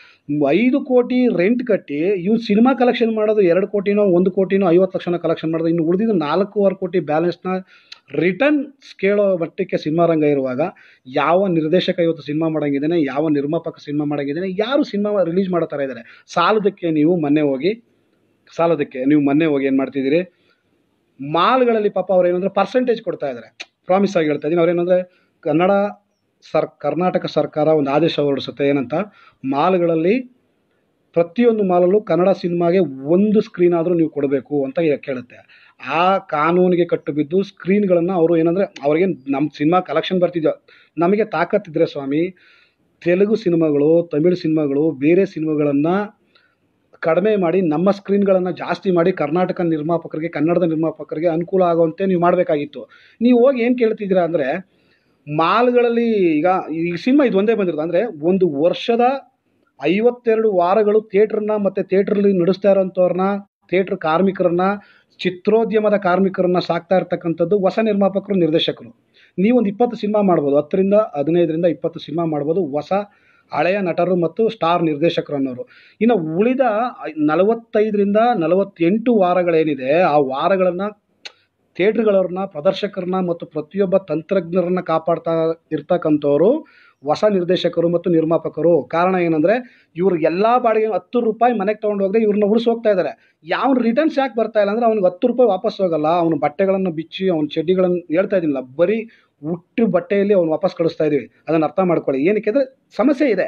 ಐದು ಕೋಟಿ ರೆಂಟ್ ಕಟ್ಟಿ ಇವ್ನು ಸಿನಿಮಾ ಕಲೆಕ್ಷನ್ ಮಾಡೋದು ಎರಡು ಕೋಟಿನೋ ಒಂದು ಕೋಟಿನೋ ಐವತ್ತು ಲಕ್ಷನ ಕಲೆಕ್ಷನ್ ಮಾಡೋದು ಇನ್ನು ಉಳಿದಿದ್ದು ನಾಲ್ಕೂವರೆ ಕೋಟಿ ಬ್ಯಾಲೆನ್ಸ್ನ ರಿಟರ್ನ್ ಕೇಳೋ ಮಟ್ಟಕ್ಕೆ ಸಿನಿಮಾ ರಂಗ ಇರುವಾಗ ಯಾವ ನಿರ್ದೇಶಕ ಇವತ್ತು ಸಿನಿಮಾ ಮಾಡೋಂಗಿದ್ದಾನೆ ಯಾವ ನಿರ್ಮಾಪಕ ಸಿನಿಮಾ ಮಾಡೋಂಗಿದ್ದಾನೆ ಯಾರು ಸಿನಿಮಾ ರಿಲೀಸ್ ಮಾಡೋ ಥರ ಇದ್ದಾರೆ ಸಾಲದಕ್ಕೆ ನೀವು ಮೊನ್ನೆ ಹೋಗಿ ಸಾಲದಕ್ಕೆ ನೀವು ಮೊನ್ನೆ ಹೋಗಿ ಏನು ಮಾಡ್ತಿದ್ದೀರಿ ಮಾಲ್ಗಳಲ್ಲಿ ಪಾಪ ಅವ್ರು ಏನಂದರೆ ಪರ್ಸೆಂಟೇಜ್ ಕೊಡ್ತಾ ಇದ್ದಾರೆ ಪ್ರಾಮಿಸ್ ಆಗಿ ಹೇಳ್ತಾ ಇದ್ದೀನಿ ಅವ್ರೇನಂದರೆ ಕನ್ನಡ ಸರ್ ಕರ್ನಾಟಕ ಸರ್ಕಾರ ಒಂದು ಆದೇಶ ಹೊರಡಿಸುತ್ತೆ ಏನಂತ ಮಾಲ್ಗಳಲ್ಲಿ ಪ್ರತಿಯೊಂದು ಮಾಲಲ್ಲೂ ಕನ್ನಡ ಸಿನಿಮಾಗೆ ಒಂದು ಸ್ಕ್ರೀನ್ ಆದರೂ ನೀವು ಕೊಡಬೇಕು ಅಂತ ಕೇಳುತ್ತೆ ಆ ಕಾನೂನಿಗೆ ಕಟ್ಟು ಬಿದ್ದು ಸ್ಕ್ರೀನ್ಗಳನ್ನು ಅವರು ಏನಂದರೆ ಅವ್ರಿಗೆ ನಮ್ಮ ಸಿನಿಮಾ ಕಲೆಕ್ಷನ್ ಬರ್ತಿದ್ಯೋ ನಮಗೆ ತಾಕತ್ತಿದ್ರೆ ಸ್ವಾಮಿ ತೆಲುಗು ಸಿನಿಮಾಗಳು ತಮಿಳು ಸಿನಿಮಾಗಳು ಬೇರೆ ಸಿನಿಮಾಗಳನ್ನು ಕಡಿಮೆ ಮಾಡಿ ನಮ್ಮ ಸ್ಕ್ರೀನ್ಗಳನ್ನು ಜಾಸ್ತಿ ಮಾಡಿ ಕರ್ನಾಟಕ ನಿರ್ಮಾಪಕರಿಗೆ ಕನ್ನಡದ ನಿರ್ಮಾಪಕರಿಗೆ ಅನುಕೂಲ ಆಗುವಂತೆ ನೀವು ಮಾಡಬೇಕಾಗಿತ್ತು ನೀವು ಹೋಗಿ ಏನು ಕೇಳ್ತಿದ್ದೀರಾ ಅಂದರೆ ಮಾಲ್ಗಳಲ್ಲಿ ಈಗ ಈ ಸಿನಿಮಾ ಇದು ಒಂದೇ ಬಂದಿರೋದು ಅಂದರೆ ಒಂದು ವರ್ಷದ ಐವತ್ತೆರಡು ವಾರಗಳು ಥಿಯೇಟ್ರನ್ನ ಮತ್ತು ಥಿಯೇಟ್ರಲ್ಲಿ ನಡೆಸ್ತಾ ಇರೋಂಥವ್ರನ್ನ ಥಿಯೇಟ್ರ್ ಕಾರ್ಮಿಕರನ್ನ ಚಿತ್ರೋದ್ಯಮದ ಕಾರ್ಮಿಕರನ್ನ ಸಾಕ್ತಾ ಇರ್ತಕ್ಕಂಥದ್ದು ಹೊಸ ನಿರ್ಮಾಪಕರು ನಿರ್ದೇಶಕರು ನೀವೊಂದು ಇಪ್ಪತ್ತು ಸಿನಿಮಾ ಮಾಡ್ಬೋದು ಹತ್ತರಿಂದ ಹದಿನೈದರಿಂದ ಇಪ್ಪತ್ತು ಸಿನಿಮಾ ಮಾಡ್ಬೋದು ಹೊಸ ಹಳೆಯ ನಟರು ಮತ್ತು ಸ್ಟಾರ್ ನಿರ್ದೇಶಕರು ಅನ್ನೋರು ಇನ್ನು ಉಳಿದ ನಲವತ್ತೈದರಿಂದ ನಲವತ್ತೆಂಟು ವಾರಗಳೇನಿದೆ ಆ ವಾರಗಳನ್ನು ಥಿಯೇಟ್ರ್ಗಳವ್ರನ್ನ ಪ್ರದರ್ಶಕರನ್ನ ಮತ್ತು ಪ್ರತಿಯೊಬ್ಬ ತಂತ್ರಜ್ಞರನ್ನ ಕಾಪಾಡ್ತಾ ಇರ್ತಕ್ಕಂಥವ್ರು ಹೊಸ ನಿರ್ದೇಶಕರು ಮತ್ತು ನಿರ್ಮಾಪಕರು ಕಾರಣ ಏನಂದರೆ ಇವ್ರು ಎಲ್ಲ ಬಾಡಿಗೆ ಹತ್ತು ರೂಪಾಯಿ ಮನೆಗೆ ತೊಗೊಂಡು ಹೋಗದೆ ಇವ್ರನ್ನ ಉಳಿಸಿ ಹೋಗ್ತಾ ಇದ್ದಾರೆ ಯಾವ ರಿಟರ್ನ್ಸ್ ಯಾಕೆ ಬರ್ತಾ ಇಲ್ಲ ಅಂದರೆ ಅವ್ನಿಗೆ ಹತ್ತು ರೂಪಾಯಿ ವಾಪಸ್ ಹೋಗಲ್ಲ ಅವನು ಬಟ್ಟೆಗಳನ್ನು ಬಿಚ್ಚಿ ಅವ್ನ ಚಡ್ಡಿಗಳನ್ನು ಹೇಳ್ತಾ ಇದ್ದಿಲ್ಲ ಬರೀ ಹುಟ್ಟು ಬಟ್ಟೆಯಲ್ಲಿ ಅವ್ನು ವಾಪಸ್ ಕಳಿಸ್ತಾ ಇದೀವಿ ಅದನ್ನು ಅರ್ಥ ಮಾಡ್ಕೊಳ್ಳಿ ಏನಕ್ಕೆ ಅಂದರೆ ಸಮಸ್ಯೆ ಇದೆ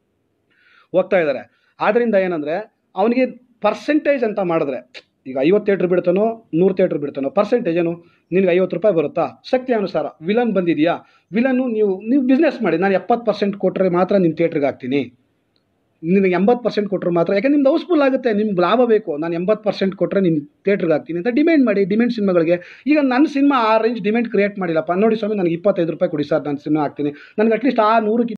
ಹೋಗ್ತಾ ಇದ್ದಾರೆ ಆದ್ದರಿಂದ ಏನಂದರೆ ಅವನಿಗೆ ಪರ್ಸೆಂಟೇಜ್ ಅಂತ ಮಾಡಿದ್ರೆ ಈಗ ಐವತ್ತು ಥಿಯೇಟ್ರ್ ಬಿಡ್ತಾನೋ ನೂರು ಥಿಯೇಟ್ರ್ ಬಿಡ್ತಾನೋ ಪರ್ಸೆಂಟೇಜ್ ಏನು ನಿನಗೆ ಐವತ್ತು ರೂಪಾಯಿ ಬರುತ್ತಾ ಶಕ್ತಿ ಅನುಸಾರ ವಿಲನ್ ಬಂದಿದೆಯಾ ವಿಲನ್ನು ನೀವು ನೀವು ಬಿಸ್ನೆಸ್ ಮಾಡಿ ನಾನು ಎಪ್ಪತ್ತು ಪರ್ಸೆಂಟ್ ಕೊಟ್ಟರೆ ಮಾತ್ರ ನಿಮ್ಮ ಥಿಯೇಟ್ರಿಗೆ ಹಾಕ್ತೀನಿ ನಿನಗೆ ಎಂಬತ್ತು ಪರ್ಸೆಂಟ್ ಕೊಟ್ಟರೆ ಮಾತ್ರ ಯಾಕೆ ನಿಮ್ದು ಹೌಸ್ಫುಲ್ ಆಗುತ್ತೆ ನಿಮ್ಗೆ ಲಾಭ ಬೇಕು ನಾನು ಎಂಬತ್ತು ಪರ್ಸೆಂಟ್ ಕೊಟ್ಟರೆ ನಿಮ್ಮ ಥಿಯೇಟ್ರಿಗೆ ಹಾಕ್ತೀನಿ ಅಂತ ಡಿಮ್ಯಾಂಡ್ ಮಾಡಿ ಡಿಮ್ಯಾಂಡ್ ಸಿನಿಮಾಗಳಿಗೆ ಈಗ ನನ್ನ ಸಿನಿಮಾ ಆ ರೇಂಜ್ ಡಿಮ್ಯಾಂಡ್ ಕ್ರಿಯೇಟ್ ಮಾಡಿಲ್ಲಪ್ಪ ನೋಡಿ ಸ್ವಾಮಿ ನನಗೆ ಇಪ್ಪತ್ತೈದು ರೂಪಾಯಿ ಕೊಡಿ ಸರ್ ನಾನು ಸಿನಿಮಾ ಹಾಕ್ತೀನಿ ನನಗೆ ಅಟ್ಲೀಸ್ಟ್ ಆ ನೂರಕ್ಕೆ